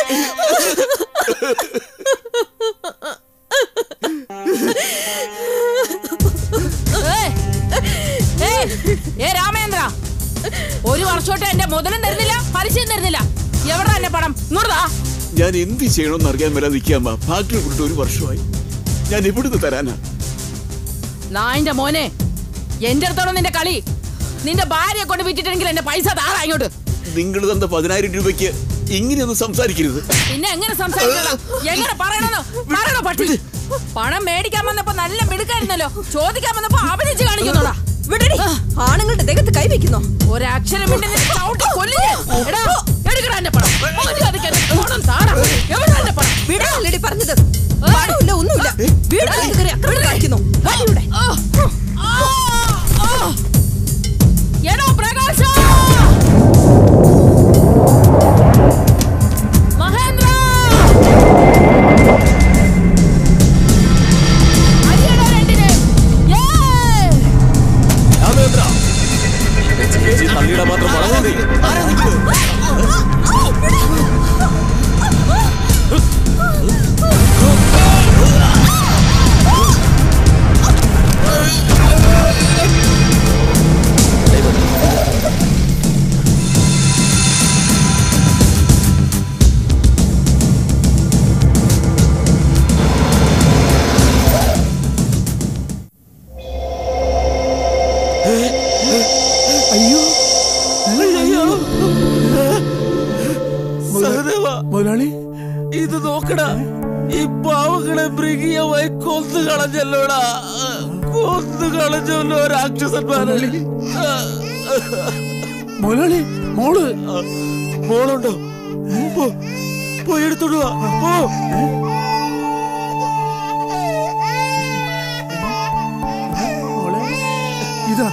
ഏയ്! ഏയ്! ഏ രാമേന്ദ്ര ഒരു വർഷമായിട്ട് എന്റെ മുതലും തരുന്നില്ല പലിശയും തരുന്നില്ല എവിടെ എന്റെ പണം ഇങ്ങോട്ടാ ഞാൻ എന്ത് ചെയ്യണമെന്ന് അറിയാൻ വരാൻ നിൽക്കാമ്മ ഫാക്ടറി വിട്ടിട്ട് ഒരു വർഷമായി ഞാൻ എവിടുന്ന് തരാനാ നായിന്റെ മോനെ എന്റെ അടുത്തോളം നിന്റെ കളി നിന്റെ ഭാര്യയെ കൊണ്ട് വിറ്റിട്ടെങ്കിൽ എന്റെ പൈസ താറാ ഇങ്ങോട്ട് നിങ്ങൾ തന്ന പതിനായിരം രൂപയ്ക്ക് ഇങ്ങനെയൊന്നും സംസാരിക്കരുത് പിന്നെ എങ്ങനെ സംസാരിക്കണം എങ്ങനെ പറയണമെന്ന് പറയണോ പട്ടി പണം മേടിക്കാൻ വന്നപ്പോ നല്ല മിടുക്കായിരുന്നല്ലോ ചോദിക്കാൻ വന്നപ്പോ അഭിനയിച്ച് കാണിക്കുന്നോടാ വിടടി ആണുങ്ങളുടെ ദേഹത്ത് കൈവയ്ക്കുന്നോ ഒരക്ഷരം മിണ്ടി നിന്നെ ചവിട്ടി കൊല്ലില്ലേ എടാ എടുക്കടാ എന്റെ പണം മര്യാദയ്ക്ക് എന്റെ പണം താടാ എവിടെ എന്റെ പണം വിടാനല്ലടി പറഞ്ഞത് പണമില്ല ഒന്നുമില്ല വീടിനകത്ത് കയറി അക്രമം കാണിക്കുന്നു വാ ഇവിടെ. തള്ളിയിടാൻ മാത്രം വളർന്നു നീ അയ്യോ അയ്യോ സഹദേവ മുതലാളി ഇത് നോക്കടാ ഈ പാവങ്ങളെ മൃഗീയമായി കൊന്നു കളഞ്ഞല്ലോടാ കൊന്നു കളഞ്ഞല്ലോ രാക്ഷസന്മാരെ മുതലാളി മോള് മോളുണ്ടോ പോ, പോയി എടുത്തോണ്ട് വാ പോ ഇതാ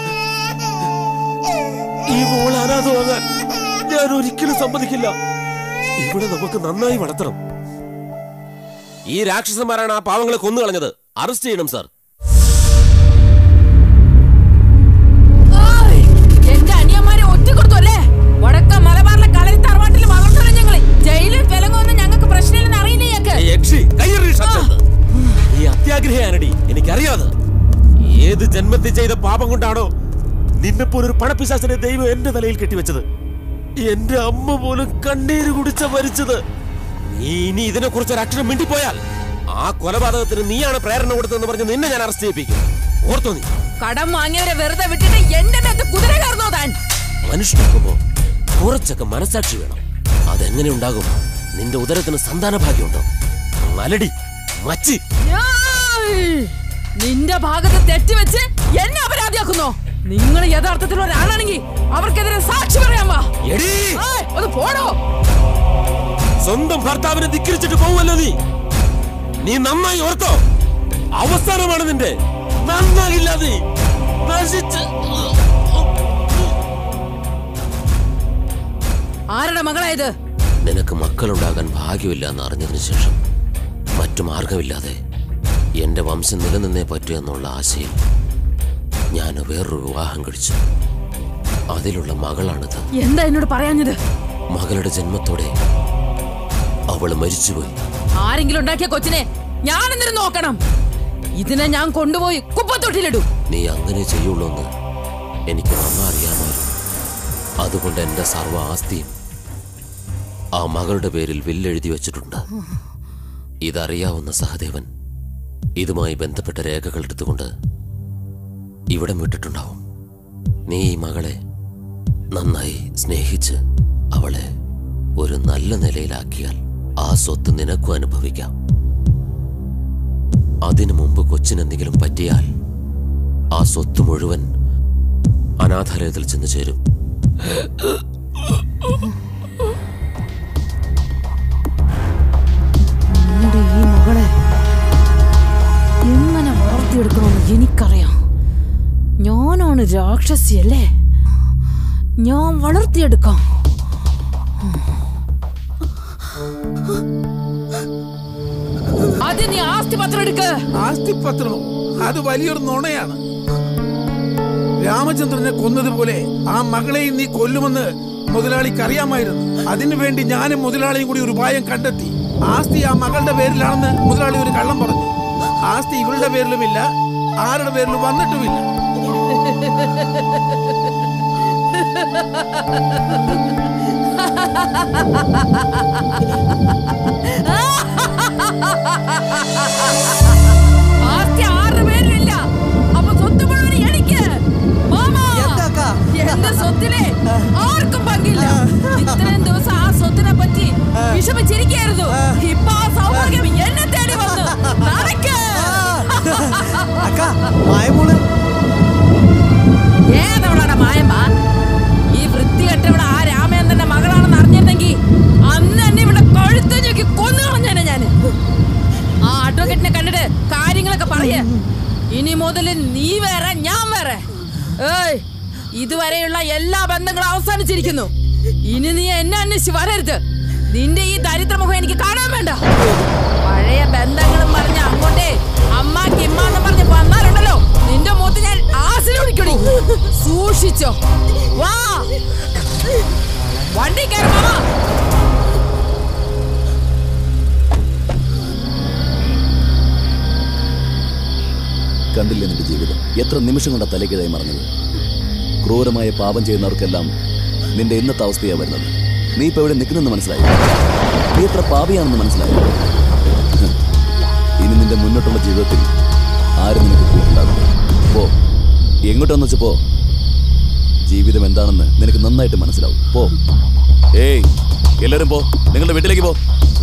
ഈ മോൾ അനാഥമാകാൻ ഞാൻ ഒരിക്കലും സമ്മതിക്കില്ല ഇവിടെ നമുക്ക് നന്നായി വളർത്തണം ഈ രാക്ഷസന്മാരാണ് ആ പാവങ്ങളെ കൊന്നു കളഞ്ഞത് അറസ്റ്റ് ചെയ്യണം സാർ ഓയ്! എന്റെ അനിയന്മാരെ ഒറ്റ കൊടുത്തല്ലേ വടക്ക മലബാറിലെ കളരി തറവാട്ടിൽ വളർന്നവരെ ഞങ്ങള് ജയിലിൽ വിലങ്ങുമെന്ന് ഞങ്ങൾക്ക് പ്രശ്നമില്ലെന്ന് അറിയില്ല ഞങ്ങൾക്ക് ഏയ് യക്ഷി കയ്യറി ഷച്ചന്ത് ഈ അത്യാഗ്രഹയാനടി എനിക്കറിയാതെ ഏത് ജന്മത്തിൽ ചെയ്ത പാപം കൊണ്ടാണോ നിന്നെ പോലൊരു പണപ്പിശാസിനെ ദൈവം എന്റെ തലയിൽ കെട്ടിവെച്ചത് എന്റെ അമ്മ പോലും കണ്ണീര് കുടിച്ച മരിച്ചത് നീ ഇനി ഇതിനെ കുറിച്ച് ഒരു അക്ഷരം മിണ്ടിപ്പോയാൽ ആ കൊലപാതകത്തിന് നീയാണ് പ്രേരണ കൊടുത്തതെന്ന് പറഞ്ഞ് നിന്നെ ഞാൻ അറസ്റ്റ് ചെയ്യിപ്പിക്കും ഓർത്തോ നീ കടം വാങ്ങിയവരെ വെറുതെ വിട്ടിട്ട് എന്റെ മേത്ത് കുതിര കയറുന്നോ താൻ മനുഷ്യനാക്കുമ്പോ കുറച്ചൊക്കെ മനസാക്ഷി വേണം അതെങ്ങനെ ഉണ്ടാകും നിന്റെ ഉദരത്തിന് സന്താന ഭാഗ്യമുണ്ടോ മലടി മച്ചി ഏയ്! നിന്റെ ഭാഗത്ത് തെറ്റുവെച്ച് എന്നെ അപരാധിയാക്കുന്നോ നിങ്ങൾ യഥാർത്ഥത്തിൽ ഒരാളാണെങ്കിൽ അവർക്കെതിരെ സാക്ഷി പറയാൻ വാ എടീ! ഏയ്, ഒന്ന് പോടോ സ്വന്തം ഭർത്താവിനെ ധിക്കരിച്ചിട്ട് പോവുമല്ലോ നീ നീ നന്നായി ഓർത്തോ അവസാനമാണ് നിന്റെ നന്നാകില്ല നീ നശിച്ച് ആരുടെ മകളായത് നിനക്ക് മക്കളുണ്ടാകാൻ ഭാഗ്യമില്ല എന്ന് അറിഞ്ഞതിന് ശേഷം മറ്റു മാർഗമില്ലാതെ എന്റെ വംശം നിലനിന്നേ പറ്റൂ എന്നുള്ള ആശയിൽ ഞാൻ വേറൊരു വിവാഹം കഴിച്ചു അതിലുള്ള മകളാണിത് എന്താ എന്നോട് പറയാഞ്ഞത് മകളുടെ ജന്മത്തോടെ അവൾ മരിച്ചുപോയി ആരെങ്കിലും ഉണ്ടാക്കിയ കൊച്ചിനെ ഞാൻ എന്തിനു നോക്കണം ഇതിനെ ഞാൻ കൊണ്ടുപോയി കുപ്പത്തൊട്ടിലിടും നീ അങ്ങനെ ചെയ്യുള്ളൂ എന്ന് എനിക്ക് നന്നാ അറിയാമായിരുന്നു അതുകൊണ്ട് എന്റെ സർവ്വ ആസ്തിയും ആ മകളുടെ പേരിൽ വില്ലെഴുതി വെച്ചിട്ടുണ്ട് ഇതറിയാവുന്ന സഹദേവൻ ഇതുമായി ബന്ധപ്പെട്ട രേഖകൾ എടുത്തുകൊണ്ട് ഇവിടെ വിട്ടിട്ടുണ്ടാവും നീ ഈ മകളെ നന്നായി സ്നേഹിച്ച് അവളെ ഒരു നല്ല നിലയിലാക്കിയാൽ ആ സ്വത്ത് നിനക്കും അനുഭവിക്കാം അതിനു മുമ്പ് കൊച്ചിനെന്തെങ്കിലും പറ്റിയാൽ ആ സ്വത്ത് മുഴുവൻ അനാഥാലയത്തിൽ ചെന്ന് ചേരും നിന്റെ ഈ മകളെ എങ്ങനെ വളർത്തിയെടുക്കണമെന്ന് എനിക്കറിയാം ഞാനാണ് രാക്ഷസിയല്ലേ ഞാൻ വളർത്തിയെടുക്കാം ആദ്യം നീ ആസ്തി പത്രം എടുക്ക് ആസ്തിപത്രമോ അത് വലിയൊരു നുണയാണ് രാമചന്ദ്രനെ കൊന്നതുപോലെ ആ മകളെയും നീ കൊല്ലുമെന്ന് മുതലാളിക്ക് അറിയാമായിരുന്നു അതിനുവേണ്ടി ഞാനും മുതലാളിയും കൂടി ഒരു ഉപായം കണ്ടെത്തി ആസ്തി ആ മകളുടെ പേരിലാണെന്ന് മുതലാളി ഒരു കള്ളം പറഞ്ഞു ആസ്തി ഇവളുടെ പേരിലുമില്ല ആരുടെ പേരിലും വന്നിട്ടുമില്ല ആസ്തി ആരുടെ പേരിലില്ല അപ്പൊ സ്വത്ത് മുഴുവൻ എനിക്ക് മാമാ എന്റെ സ്വത്തിലെ ആർക്കും പങ്കില്ല ഇത്രയും ദിവസം ആ സ്വത്തിനെ പറ്റി വിഷമിച്ചിരിക്കായിരുന്നു ഇപ്പൊ ആ സൗഭാഗ്യം എന്നെ തേടി വന്നു നടക്ക്. ഏതവളാണ് മായമ്മ ഈ വൃത്തികെട്ടവള ആ രാമേന്ദ്രന്റെ മകളാണെന്ന് അറിഞ്ഞിരുന്നെങ്കിൽ അന്ന് എന്നെ ഇവിടെ കഴുത്ത് ഞെക്കി കൊന്നു കളഞ്ഞേനെ ഞാന് ആ അഡ്വക്കേറ്റിനെ കണ്ടിട്ട് കാര്യങ്ങളൊക്കെ പറയ ഇനി മുതൽ നീ വേറെ ഞാൻ വേറെ ഏയ് ഇതുവരെയുള്ള എല്ലാ ബന്ധങ്ങളും അവസാനിച്ചിരിക്കുന്നു ഇനി നീ എന്നെ അന്വേഷിച്ച് വരരുത് നിന്റെ ഈ ദരിദ്രമുഖം എനിക്ക് കാണാൻ വേണ്ട പഴയ ബന്ധങ്ങളും പറഞ്ഞ് അങ്ങോട്ടേ അമ്മ കിമ്മാന്ന് പറഞ്ഞ് വന്നാലുണ്ടല്ലോ നിന്റെ മുഖത്ത് ഞാൻ ആസിഡ് ഒഴിക്കണി സൂക്ഷിച്ചോ വാ വണ്ടി കയറി മാമാ കണ്ടില്ലേ നിന്റെ ജീവിതം എത്ര നിമിഷം കൊണ്ടാ തലക്കിഴായി മറഞ്ഞത് ക്രൂരമായ പാപം ചെയ്യുന്നവർക്കെല്ലാം നിന്റെ ഇന്നത്തെ അവസ്ഥയാ വരുന്നത് നീ ഇപ്പൊ എവിടെ നിൽക്കുന്നെന്ന് മനസ്സിലായി നീ എത്ര പാപിയാണെന്ന് മനസ്സിലായി ഹ്. ഇനി നിന്റെ മുന്നോട്ടുള്ള ജീവിതത്തിൽ ആരും നിനക്ക് കൂട്ടുണ്ടാകും പോ എങ്ങോട്ടാന്ന് വെച്ച് പോ ജീവിതം എന്താണെന്ന് നിനക്ക് നന്നായിട്ട് മനസ്സിലാവും പോ ഏയ് എല്ലാരും പോ നിങ്ങളുടെ വീട്ടിലേക്ക് പോ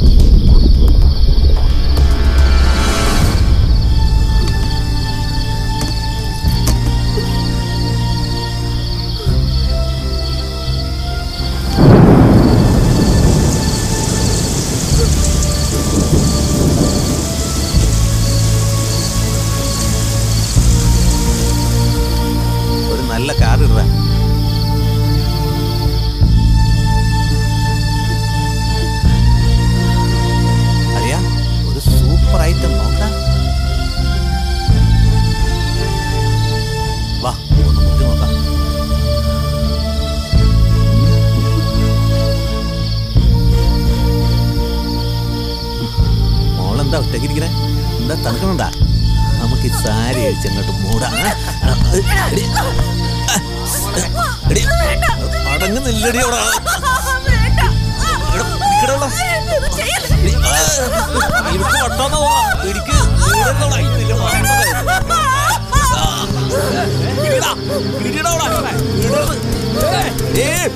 ഒരു നല്ല കാർ ഇടുക അറിയാ ഒരു സൂപ്പർ ഐറ്റം നോക്കാം വാ ഒന്ന് മുട്ടി നോക്കാം മോളെന്താ ഒറ്റക്കിരിക്കണേ എന്താ തണുക്കണുണ്ടാ നമുക്ക് ഈ സാരി അഴിച്ചങ്ങോട്ട് മൂടാം എടി, എടി, അടങ്ങുന്നില്ലടി അവിടെ എനിക്ക് വട്ടാന്ന് തോന്നാ എനിക്ക് വീടെന്നോടാ. ഇതില്ല മാറുന്നത്. ആ. പിടിയെടാ, പിടിയെടാ അവിടെ. വിടരുത്. ഏയ്.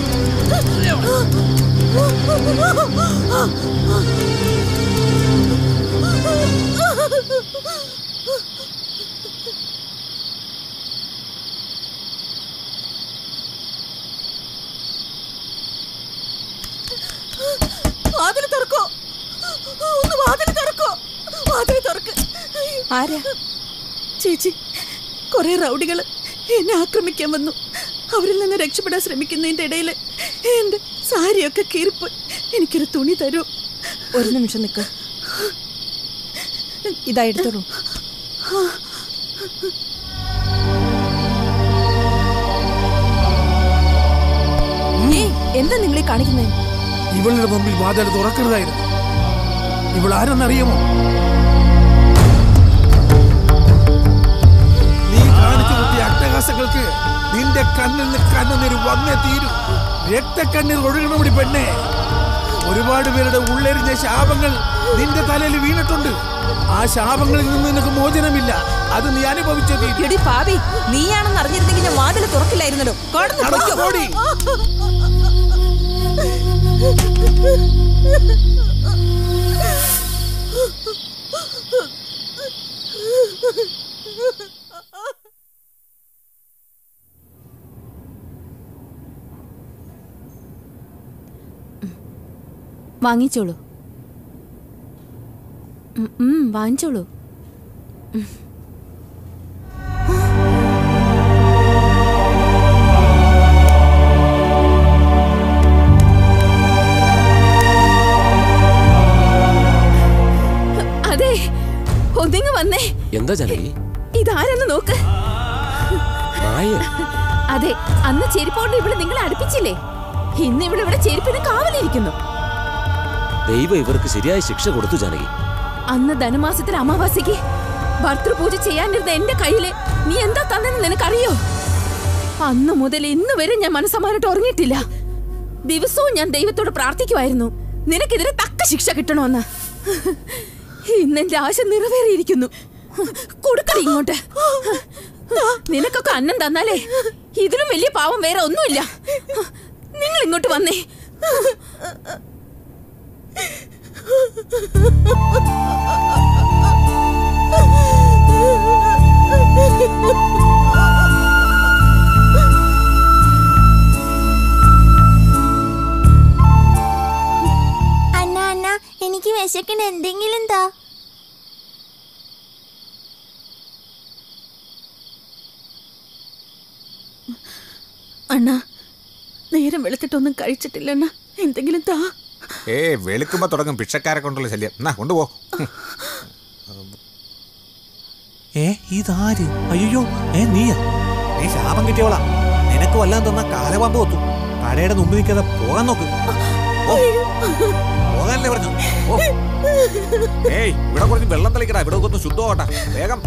വാതിൽ തുറക്കോ ഒന്ന് വാതിൽ തുറക്കോ വാതിൽ തുറക്ക് ആരാ ചേച്ചി കുറെ റൗഡികൾ എന്നെ ആക്രമിക്കാൻ വന്നു അവരിൽ നിന്ന് രക്ഷപ്പെടാൻ ശ്രമിക്കുന്നതിന്റെ ഇടയിൽ എന്റെ സാരിയൊക്കെ കീറിപ്പോയി എനിക്കൊരു തുണി തരൂ ഒരു നിമിഷം നിൽക്ക് ഇതാ എടുത്തോളൂ ഏയ്, എന്താ നിങ്ങൾ ഈ കാണിക്കുന്നത് ഇവളുടെ മുമ്പിൽ വാതിൽ തുറക്കരുതായിരുന്നു ഇവൾ ആരെന്നറിയാമോ നീ കാണിച്ചു കൂട്ടിയ അട്ടഹാസങ്ങൾക്ക് നിന്റെ കണ്ണിൽ നിന്ന് കണ്ണുനീര് വന്നേ തീരൂ രക്തക്കണ്ണീർ ഒഴുകണമടി പെണ്ണെ ഒരുപാട് പേരുടെ ഉള്ളെരിഞ്ഞ ശാപങ്ങൾ നിന്റെ തലയിൽ വീണിട്ടുണ്ട് ആ ശാപങ്ങളിൽ നിന്ന് നിനക്ക് മോചനമില്ല അത് നീ അനുഭവിച്ചേ തീരൂ. എടി പാവി നീയാണെന്ന് അറിഞ്ഞിരുന്നെങ്കിൽ ഞാൻ വാതിൽ തുറക്കില്ലായിരുന്നല്ലോ കടന്നു നടക്ക് പൊയ്ക്കോ. പോടി. വാങ്ങിച്ചോളൂ ഉം, ഉം, വാങ്ങിച്ചോളൂ ഉം. അതെ ഒന്നിങ്ങ് വന്നേ എന്താ ജാനകി ഇതാരെന്ന് നോക്ക് നായ അതെ അന്ന് ചെരുപ്പോണ്ട് ഇവിടെ നിങ്ങളെ അടുപ്പിച്ചില്ലേ ഇന്ന് ഇവിടെ ഇവിടെ ചെരുപ്പിന് കാവലിരിക്കുന്നു ദൈവം ഇവർക്ക് ശരിയായ ശിക്ഷ കൊടുത്തു ജാനകി അന്ന് ധനുമാസത്തിൽ അമാവാസിക്ക് ഭർത്തൃപൂജ ചെയ്യാനിരുന്ന എന്റെ കയ്യില് നീ എന്താ തന്നെന്ന് നിനക്കറിയോ അന്ന് മുതൽ ഇന്ന് വരെ ഞാൻ മനസ്സമാനായിട്ട് ഉറങ്ങിയിട്ടില്ല ദിവസവും ഞാൻ ദൈവത്തോട് പ്രാർത്ഥിക്കുമായിരുന്നു നിനക്കെതിരെ തക്ക ശിക്ഷ കിട്ടണമെന്ന് ഇന്നെന്റെ ആശ നിറവേറിയിരിക്കുന്നു കൊടുക്കടി ഇങ്ങോട്ട് നിനക്കൊക്കെ അന്നം തന്നാലേ ഇതിലും വലിയ പാവം വേറെ ഒന്നുമില്ല നിങ്ങൾ ഇങ്ങോട്ട് വന്നേ അണ്ണ അണ്ണ എനിക്ക് വിശക്കണ എന്തെങ്കിലും താ അണ്ണാ നേരം വെളുത്തിട്ടൊന്നും കഴിച്ചിട്ടില്ല അണ്ണ എന്തെങ്കിലും താ ഏ വെളുക്കുമ്പോ തുടങ്ങും ഭിക്ഷക്കാരെ കൊണ്ടുള്ള ശല്യം എന്നാ കൊണ്ടുപോ ഹും. ഏ ഇതാര് അയ്യോ ഏ നീയാ നീ ശാപം കിട്ടിയോളാ നിനക്ക് വല്ലാൻ തന്ന കാലപാമ്പ് കൊത്തു കടയുടെ മുമ്പിൽ നിൽക്കാതെ പോകാൻ നോക്ക് ഓ, പോകാനല്ലേ പറഞ്ഞു ഓ ഏയ് ഇവിടെ കുറച്ച് വെള്ളം തളിക്കടാ ഇവിടെ ഒന്ന് ശുദ്ധമാവട്ടെ വേഗം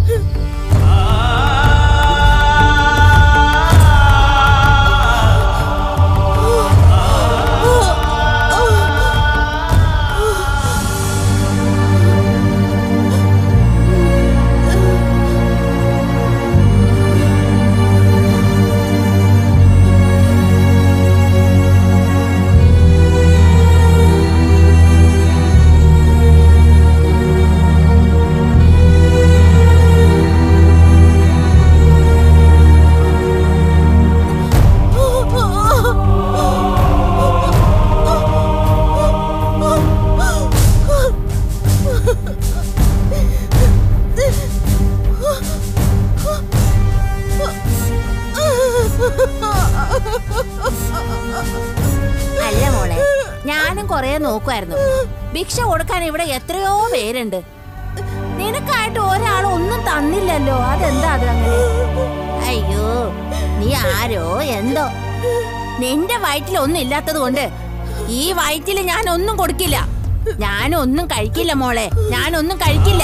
അല്ല മോളെ ഞാനും കൊറേ നോക്കുമായിരുന്നു ഭിക്ഷ കൊടുക്കാൻ ഇവിടെ എത്രയോ പേരുണ്ട് നിനക്കായിട്ട് ഒരാൾ ഒന്നും തന്നില്ലല്ലോ അതെന്താ അത് അങ്ങനെ അയ്യോ നീ ആരോ എന്തോ നിന്റെ വയറ്റിൽ ഒന്നും ഇല്ലാത്തത് കൊണ്ട് ഈ വയറ്റിൽ ഞാൻ ഒന്നും കൊടുക്കില്ല ഞാനൊന്നും കഴിക്കില്ല മോളെ ഞാനൊന്നും കഴിക്കില്ല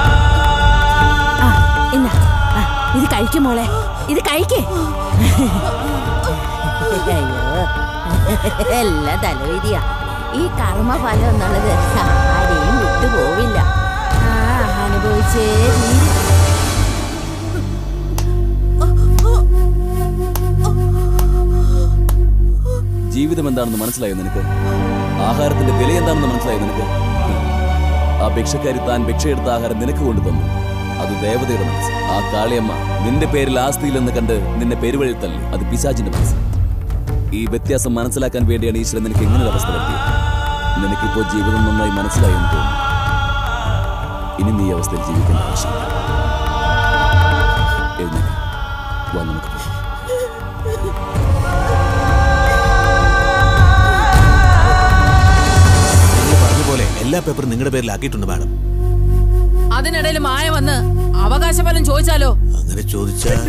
ആ, ഇന്നാ, ആ, ഇത് കഴിക്കും മോളെ ഇത് കഴിക്കേ അയ്യോ എല്ലാം തലവിധിയാ ഈ കർമ്മഫലം എന്നുള്ളത് ആരെയും വിട്ടുപോവില്ല ആ അനുഭവിച്ചേ തീരും ജീവിതം എന്താണെന്ന് മനസ്സിലായോ നിനക്ക് ആഹാരത്തിന്റെ വില എന്താണെന്ന് മനസ്സിലായോ നിനക്ക് ഹും. ആ ഭിക്ഷക്കാരി താൻ ഭിക്ഷയെടുത്ത ആഹാരം നിനക്ക് കൊണ്ടുതന്നു അത് ദേവതയുടെ മനസ്സ് ആ കാളിയമ്മ നിന്റെ പേരിൽ ആസ്തിയില്ലെന്ന് കണ്ട് നിന്നെ പെരുവഴി തള്ളി അത് പിശാചിന്റെ മനസ്സ് ഈ വ്യത്യാസം മനസ്സിലാക്കാൻ വേണ്ടിയാണ് ഈശ്വരൻ നിനക്ക് ഇങ്ങനെ ഒരു അവസ്ഥ വരുത്തിയത് നിനക്കിപ്പോ ജീവിതം നന്നായി മനസ്സിലായെന്ന് തോന്നുന്നു ഇനി നീ ഈ അവസ്ഥയിൽ ജീവിക്കേണ്ട ആവശ്യമില്ല എഴുന്നേക്ക്. വാ നമുക്ക് പോകാം. നിങ്ങൾ പറഞ്ഞ പോലെ എല്ലാ പേപ്പറും നിങ്ങളുടെ പേരിലാക്കിയിട്ടുണ്ട് മാഡം അതിനിടയിൽ മായ വന്ന് അവകാശഫലം ചോദിച്ചാലോ അങ്ങനെ ചോദിച്ചാൽ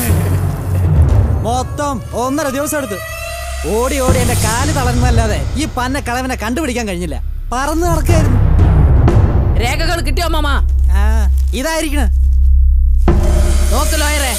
മൊത്തം ഒന്നര ദിവസം എടുത്ത് ഓടി ഓടി എന്റെ കാല് തളർന്നല്ലാതെ ഈ പന്ന കളവനെ കണ്ടുപിടിക്കാൻ കഴിഞ്ഞില്ല പറന്ന് നടക്കായിരുന്നു രേഖകൾ കിട്ടിയോ മാമ ആ ഇതായിരിക്കണ നോക്ക് ലോയറെ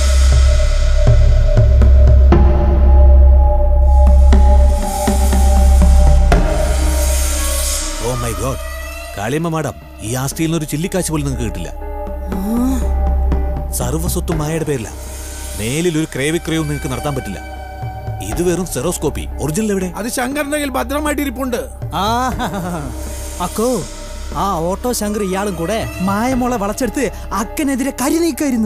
oh my god Kaliyamma madam ഈ ആസ്തിയിൽ നിന്ന് ഒരു ചില്ലിക്കാശ് പോലും നിങ്ങൾക്ക് കിട്ടില്ല സർവ്വസ്വത്തും മായയുടെ പേരില മേലിൽ ഒരു ക്രയവിക്രയവും നിങ്ങൾക്ക് നടത്താൻ പറ്റില്ല ഇത് വെറും സെറോസ്കോപ്പി ഒറിജിനൽ എവിടെ അത് ശങ്കറിന്റെ കയ്യിൽ ഭദ്രമായിട്ട് ഇരിപ്പുണ്ട് ആ അക്കോ ആ ഓട്ടോ ശങ്കർ ഇയാളും കൂടെ മായമോളെ വളച്ചെടുത്ത് അക്കനെതിരെ കരി നീക്കായിരുന്നു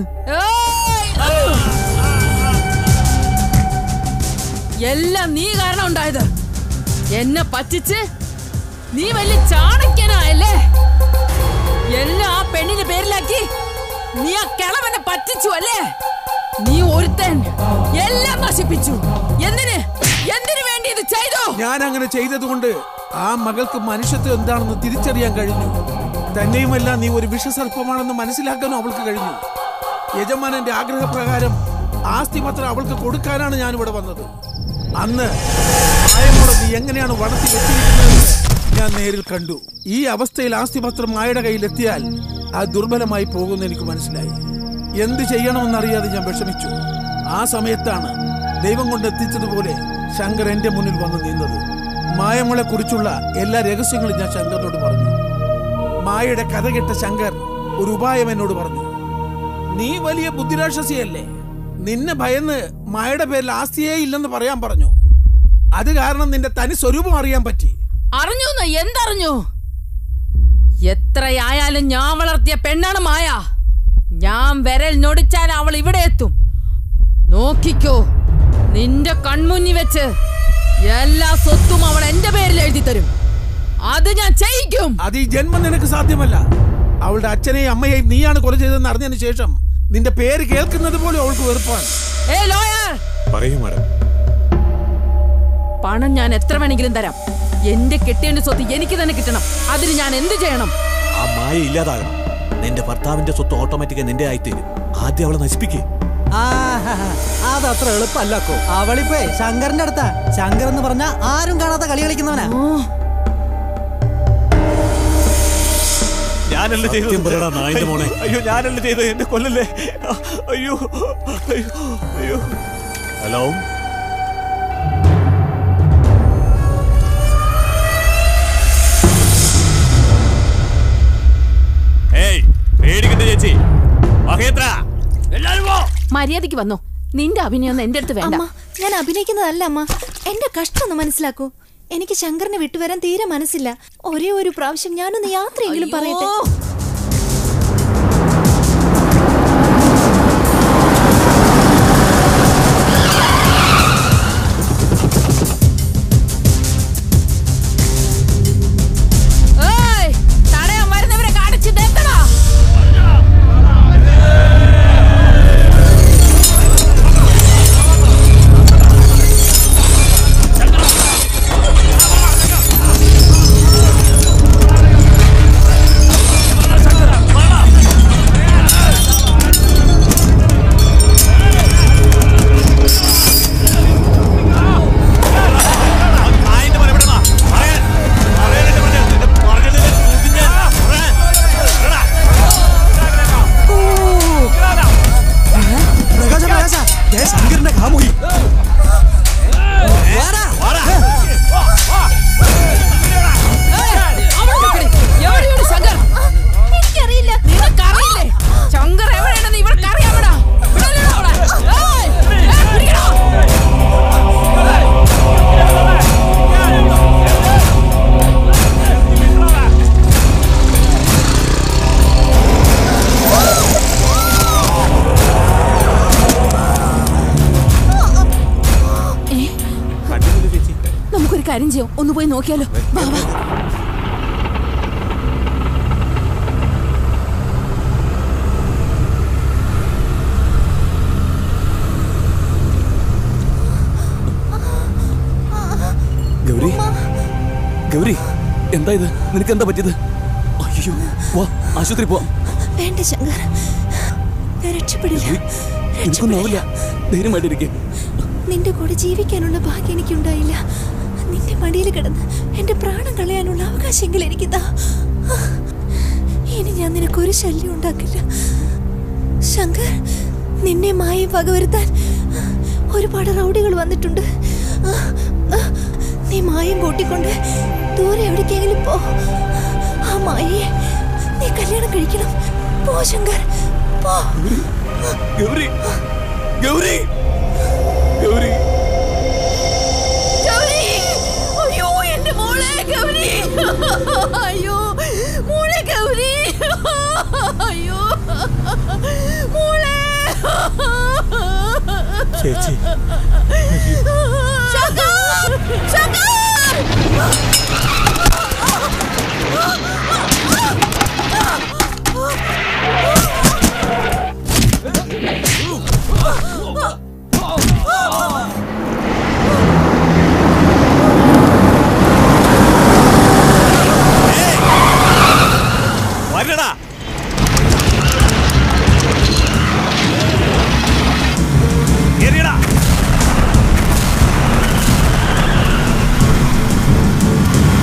എല്ലാം നീ കാരണം ഉണ്ടായത് എന്നെ പറ്റിച്ച് നീ വലിയ ചാണക്യനായല്ലേ എല്ലാം ആ പെണ്ണിന്റെ പേരിലാക്കി നീ ആ കിളവനെ പറ്റിച്ചു അല്ലേ നീ ഒരുത്തൻ എല്ലാം നശിപ്പിച്ചു എന്തിന് എന്തിനു വേണ്ടി ഇത് ചെയ്തു ഞാൻ അങ്ങനെ ചെയ്തതുകൊണ്ട് ആ മകൾക്ക് മനുഷ്യത്വം എന്താണെന്ന് തിരിച്ചറിയാൻ കഴിഞ്ഞു തന്നെയുമല്ല നീ ഒരു വിഷസർപ്പമാണെന്ന് മനസ്സിലാക്കാനും അവൾക്ക് കഴിഞ്ഞു യജമാനന്റെ ആഗ്രഹപ്രകാരം ആസ്തിപത്രം അവൾക്ക് കൊടുക്കാനാണ് ഞാൻ ഇവിടെ വന്നത് അന്ന് മായമോളെ നീ എങ്ങനെയാണ് വളർത്തി വെച്ചിരിക്കുന്നതെന്ന് ഞാൻ നേരിൽ കണ്ടു ഈ അവസ്ഥയിൽ ആസ്തിപത്രം മായയുടെ കയ്യിലെത്തിയാൽ ആ ദുർബലമായി പോകുമെന്ന് എനിക്ക് മനസ്സിലായി എന്ത് ചെയ്യണമെന്നറിയാതെ ഞാൻ വിഷമിച്ചു ആ സമയത്താണ് ദൈവം കൊണ്ട് എത്തിച്ചതുപോലെ ശങ്കർ എന്റെ മുന്നിൽ വന്ന് നിന്നത് മായമോളെ കുറിച്ചുള്ള എല്ലാ രഹസ്യങ്ങളും ഞാൻ ശങ്കറിനോട് പറഞ്ഞു മായയുടെ കഥ കേട്ട ശങ്കർ ഒരു ഉപായം എന്നോട് പറഞ്ഞു നീ വലിയ ബുദ്ധിരാക്ഷസിയല്ലേ നിന്നെ ഭയന്ന് മായയുടെ പേരിൽ ആസ്തിയേ ഇല്ലെന്ന് പറയാൻ പറഞ്ഞു അത് കാരണം നിന്റെ തനി സ്വരൂപം അറിയാൻ പറ്റി അറിഞ്ഞു എന്തറിഞ്ഞു എത്രയായാലും ഞാൻ വളർത്തിയ പെണ്ണാണ് മായ ഞാൻ വിരൽ ഞൊടിച്ചാൽ അവൾ ഇവിടെ എത്തും നോക്കിക്കോ നിന്റെ കൺമുന്നി വെച്ച് എല്ലാ സ്വത്തും അവൾ എന്റെ പേരിൽ എഴുതി തരും അത് ഞാൻ ചെയ്യിക്കും അത് ഈ ജന്മം നിനക്ക് സാധ്യമല്ല അവളുടെ അച്ഛനെയും അമ്മയെയും നീയാണ് കൊല ചെയ്തതെന്ന് അറിഞ്ഞതിന് ശേഷം നിന്റെ പേര് കേൾക്കുന്നത് പോലും അവൾക്ക് വെറുപ്പാണ് ഏ ലോയർ പറയൂ മാഡം പണം ഞാൻ എത്ര വേണമെങ്കിലും തരാം എന്റെ കെട്ടിയന്റെ സ്വത്ത് എനിക്ക് തന്നെ കിട്ടണം അതിന് ഞാൻ എന്ത് ചെയ്യണം ആ മായ ഇല്ലാതാകണം നിന്റെ ഭർത്താവിന്റെ സ്വത്ത് ഓട്ടോമാറ്റിക്കായി നിന്റെ ആയിത്തീരും ആദ്യം അവളെ നശിപ്പിക്കേ അതത്ര എളുപ്പല്ലക്കോ അവളിപ്പേ ശങ്കറിന്റെ അടുത്താ ശങ്കർ എന്ന് പറഞ്ഞ ആരും കാണാത്ത കളി കളിക്കുന്നവനാ ഞാനല്ല ചെയ്തത് സത്യം പറയടാ, നായിന്റെ മോനെ. അയ്യോ ഞാനല്ല ചെയ്തത് എന്നെ കൊല്ലല്ലേ അയ്യോ അയ്യോ അയ്യോ ഹലോ ഏയ് പേടിക്കണ്ട ചേച്ചി മഹേന്ദ്ര എല്ലാരും പോ മര്യാദയ്ക്ക് വന്നോ നിന്റെ അഭിനയൊന്നും എന്റെ അടുത്ത് വേണ്ട അമ്മ ഞാൻ അഭിനയിക്കുന്നതല്ല അമ്മ എന്റെ കഷ്ടം ഒന്ന് മനസ്സിലാക്കൂ എനിക്ക് ശങ്കറിനെ വിട്ടുവരാൻ തീരെ മനസ്സില്ല ഒരേ ഒരു പ്രാവശ്യം ഞാനൊന്ന് യാത്രയെങ്കിലും പറയട്ടെ ഏയ്, തടയാൻ വരുന്നവരെ കാണിച്ച് നിർത്തടാ. പ്രകാശ പ്രകാശ ദേ ശങ്കറിന്റെ കാമുകി ഏയ്, അവിടെ നിൽക്കടി. എവിടെയാണ് ശങ്കർ? എനിക്കറിയില്ല നിനക്കറിയില്ലേ? ശങ്കർ എവിടെയാണെന്ന് ഇവർക്ക് അറിയാമടാ വിടലെടാ അവിടെ. ഏയ്, ഏയ്, പിടിക്കടാ. ഏ, നമുക്കൊരു കാര്യം ചെയ്യാം ഒന്ന് പോയി നോക്കിയാലോ വാ വാ ഗൗരി ഗൗരി എന്താ ഇത് നിനക്ക് എന്താ പറ്റിയത് അയ്യോ വാ ആശുപത്രി പോവാം വേണ്ട ശങ്കർ ഞാൻ രക്ഷപ്പെടില്ല എനിക്കൊന്നാവില്ല ധൈര്യമായിട്ടിരിക്കെ നിന്റെ കൂടെ ജീവിക്കാനുള്ള ഭാഗ്യം എനിക്കുണ്ടായില്ല നിന്റെ മടിയിൽ കിടന്ന് എന്റെ പ്രാണം കളയാനുള്ള അവകാശമെങ്കിലും എനിക്കിതാ ഇനി ഞാൻ നിനക്കൊരു ശല്യം ഉണ്ടാക്കില്ല ശങ്കർ നിന്നെ മായി വകവരുത്താൻ ഒരുപാട് റൗഡികൾ വന്നിട്ടുണ്ട് നീ മായം കൂട്ടിക്കൊണ്ട് ദൂരെ എവിടേക്കെങ്കിലും പോ ആ മായയെ നീ കല്യാണം കഴിക്കണം പോ ശങ്കർ പോ ഗൗരി ഗൗരി ഗൗരി ഗൗരി! അയ്യോ, എന്റെ മോളെ ഗൗരി! അയ്യോ, മോളെ ഗൗരി! അയ്യോ, മോളെ! ചേച്ചി ശങ്കർ! ശങ്കർ! വരണടാ എറിയടാ ആ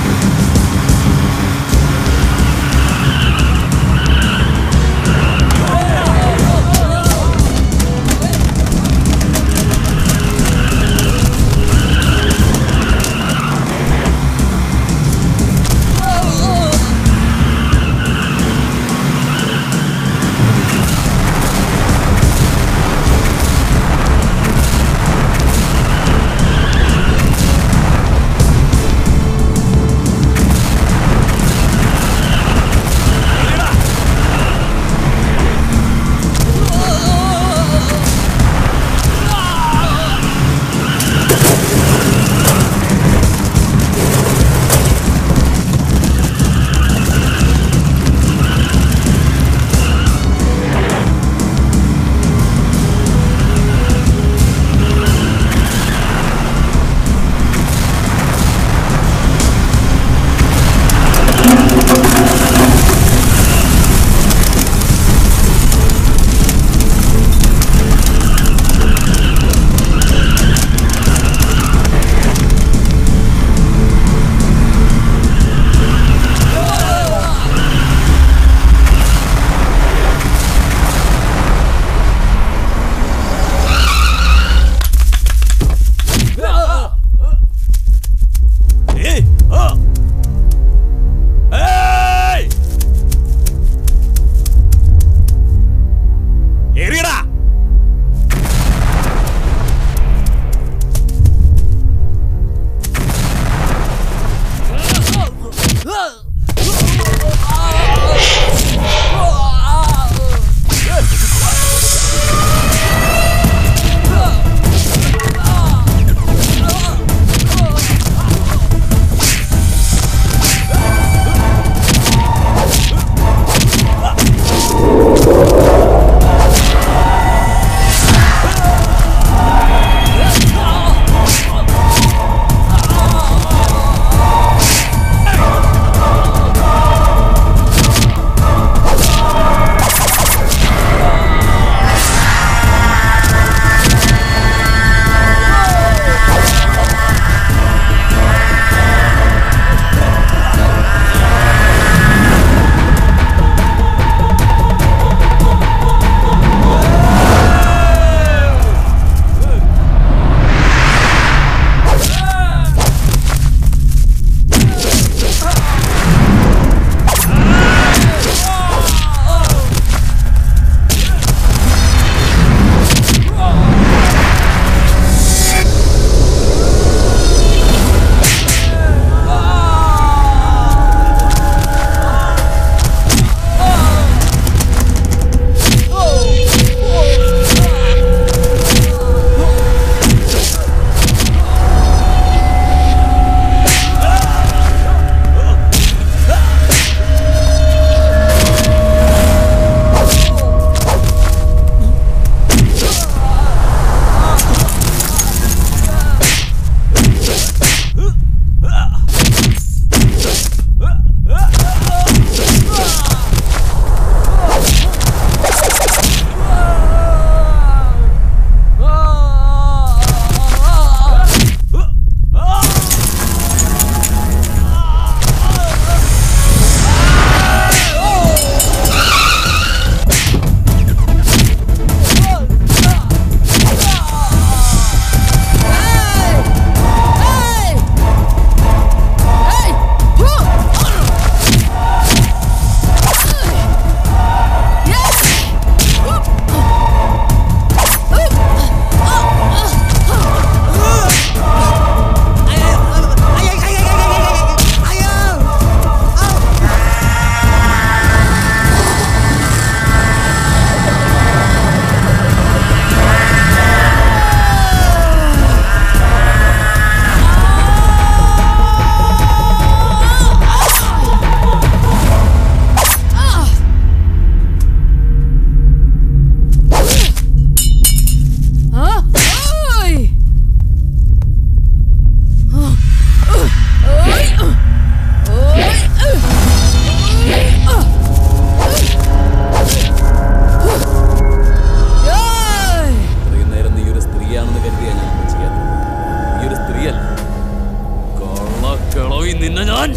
ഞാൻ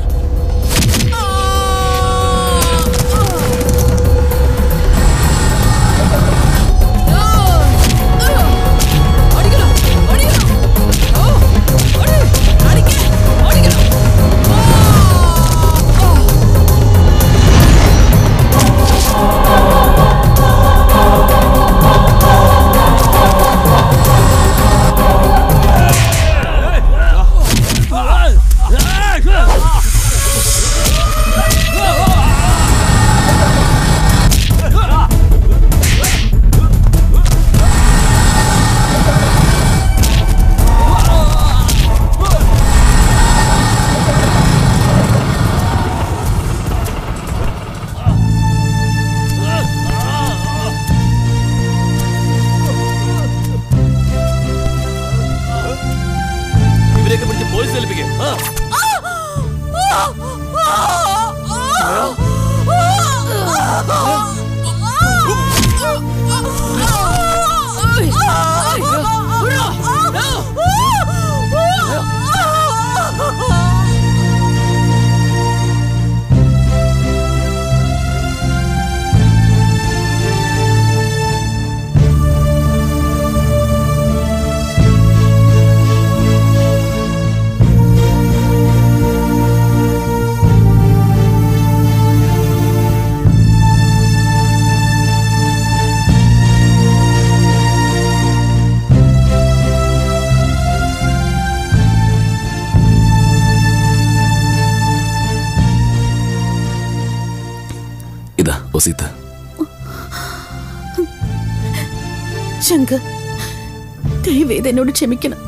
ഇവരെയൊക്കെ പിടിച്ച് പോലീസ് ഏൽപ്പിക്കേ ഇതാ വസീത്ത് ശങ്കർ ദയവേത് എന്നോട് ക്ഷമിക്കണം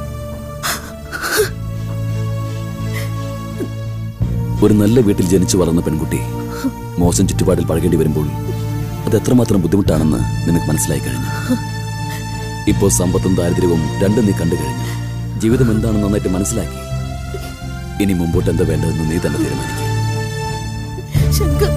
ഒരു നല്ല വീട്ടിൽ ജനിച്ചു വളർന്ന പെൺകുട്ടി മോശം ചുറ്റുപാടിൽ പഴകേണ്ടി വരുമ്പോൾ അത് എത്രമാത്രം ബുദ്ധിമുട്ടാണെന്ന് നിനക്ക് മനസ്സിലായി കഴിഞ്ഞു ഇപ്പോൾ സമ്പത്തും ദാരിദ്ര്യവും രണ്ടും നീ കണ്ടു കഴിഞ്ഞു ജീവിതം എന്താണെന്ന് നന്നായിട്ട് മനസ്സിലാക്കി ഇനി മുമ്പോട്ട് എന്താ വേണ്ടതെന്ന് നീ തന്നെ തീരുമാനിക്കും ശങ്കർ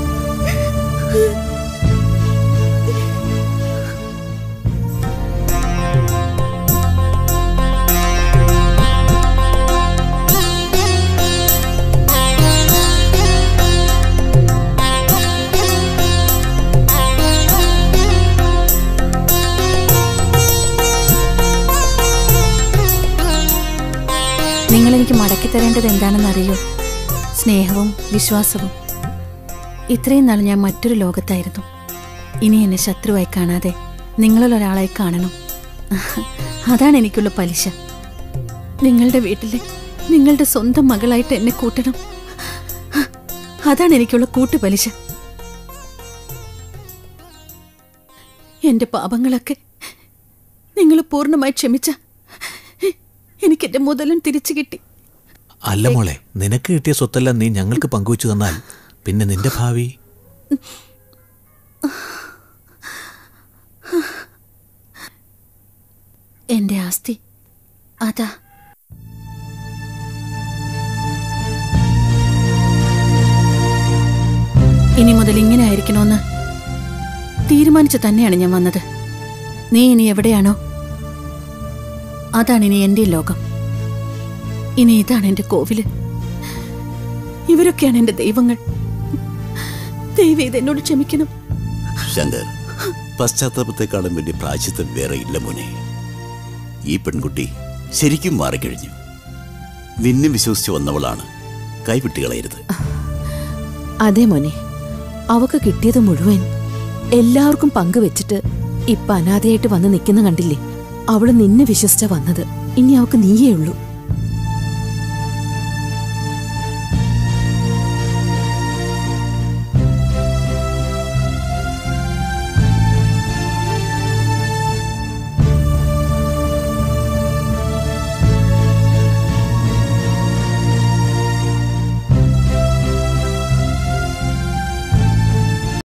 നിങ്ങൾ എനിക്ക് മടക്കി തരേണ്ടത് എന്താണെന്ന് അറിയോ സ്നേഹവും വിശ്വാസവും ഇത്രയും നാൾ ഞാൻ മറ്റൊരു ലോകത്തായിരുന്നു ഇനി എന്നെ ശത്രുവായി കാണാതെ നിങ്ങളിൽ ഒരാളായി കാണണം അതാണ് എനിക്കുള്ള പലിശ നിങ്ങളുടെ വീട്ടിലെ നിങ്ങളുടെ സ്വന്തം മകളായിട്ട് എന്നെ കൂട്ടണം അതാണ് എനിക്കുള്ള കൂട്ടുപലിശ എന്റെ പാപങ്ങളൊക്കെ നിങ്ങൾ പൂർണ്ണമായി ക്ഷമിച്ച എനിക്ക് എന്റെ മുതലും തിരിച്ചു കിട്ടി അല്ല മോളെ നിനക്ക് കിട്ടിയ സ്വത്തെല്ലാം നീ ഞങ്ങൾക്ക് പങ്കുവച്ചു തന്നാൽ പിന്നെ നിന്റെ ഭാവി എന്റെ ആസ്തി അതാ ഇനി മുതൽ ഇങ്ങനെ ആയിരിക്കണമെന്ന് തീരുമാനിച്ചു തന്നെയാണ് ഞാൻ വന്നത് നീ ഇനി എവിടെയാണോ അതാണ് ഇനി എന്റെ ലോകം ഇനി ഇതാണ് എന്റെ കോവില് ഇവരൊക്കെയാണ് എന്റെ ദൈവങ്ങൾ ദൈവം ഇത് എന്നോട് ക്ഷമിക്കണം ശങ്കർ പശ്ചാത്താപത്തെക്കാളും വലിയ പ്രായച്ചിത്തം വേറെ ഇല്ല മോനെ ഈ പെൺകുട്ടി ശരിക്കും മാറിക്കഴിഞ്ഞു നിന്നെ വിശ്വസിച്ച് വന്നവളാണ് കൈവിട്ടുകളയരുത് അതെ മോനെ അവക്ക് കിട്ടിയത് മുഴുവൻ എല്ലാവർക്കും പങ്കുവെച്ചിട്ട് ഇപ്പൊ അനാഥയായിട്ട് വന്ന് നിൽക്കുന്ന കണ്ടില്ലേ അവള് നിന്നെ വിശ്വസിച്ച വന്നത് ഇനി അവക്ക് നീയേ ഉള്ളൂ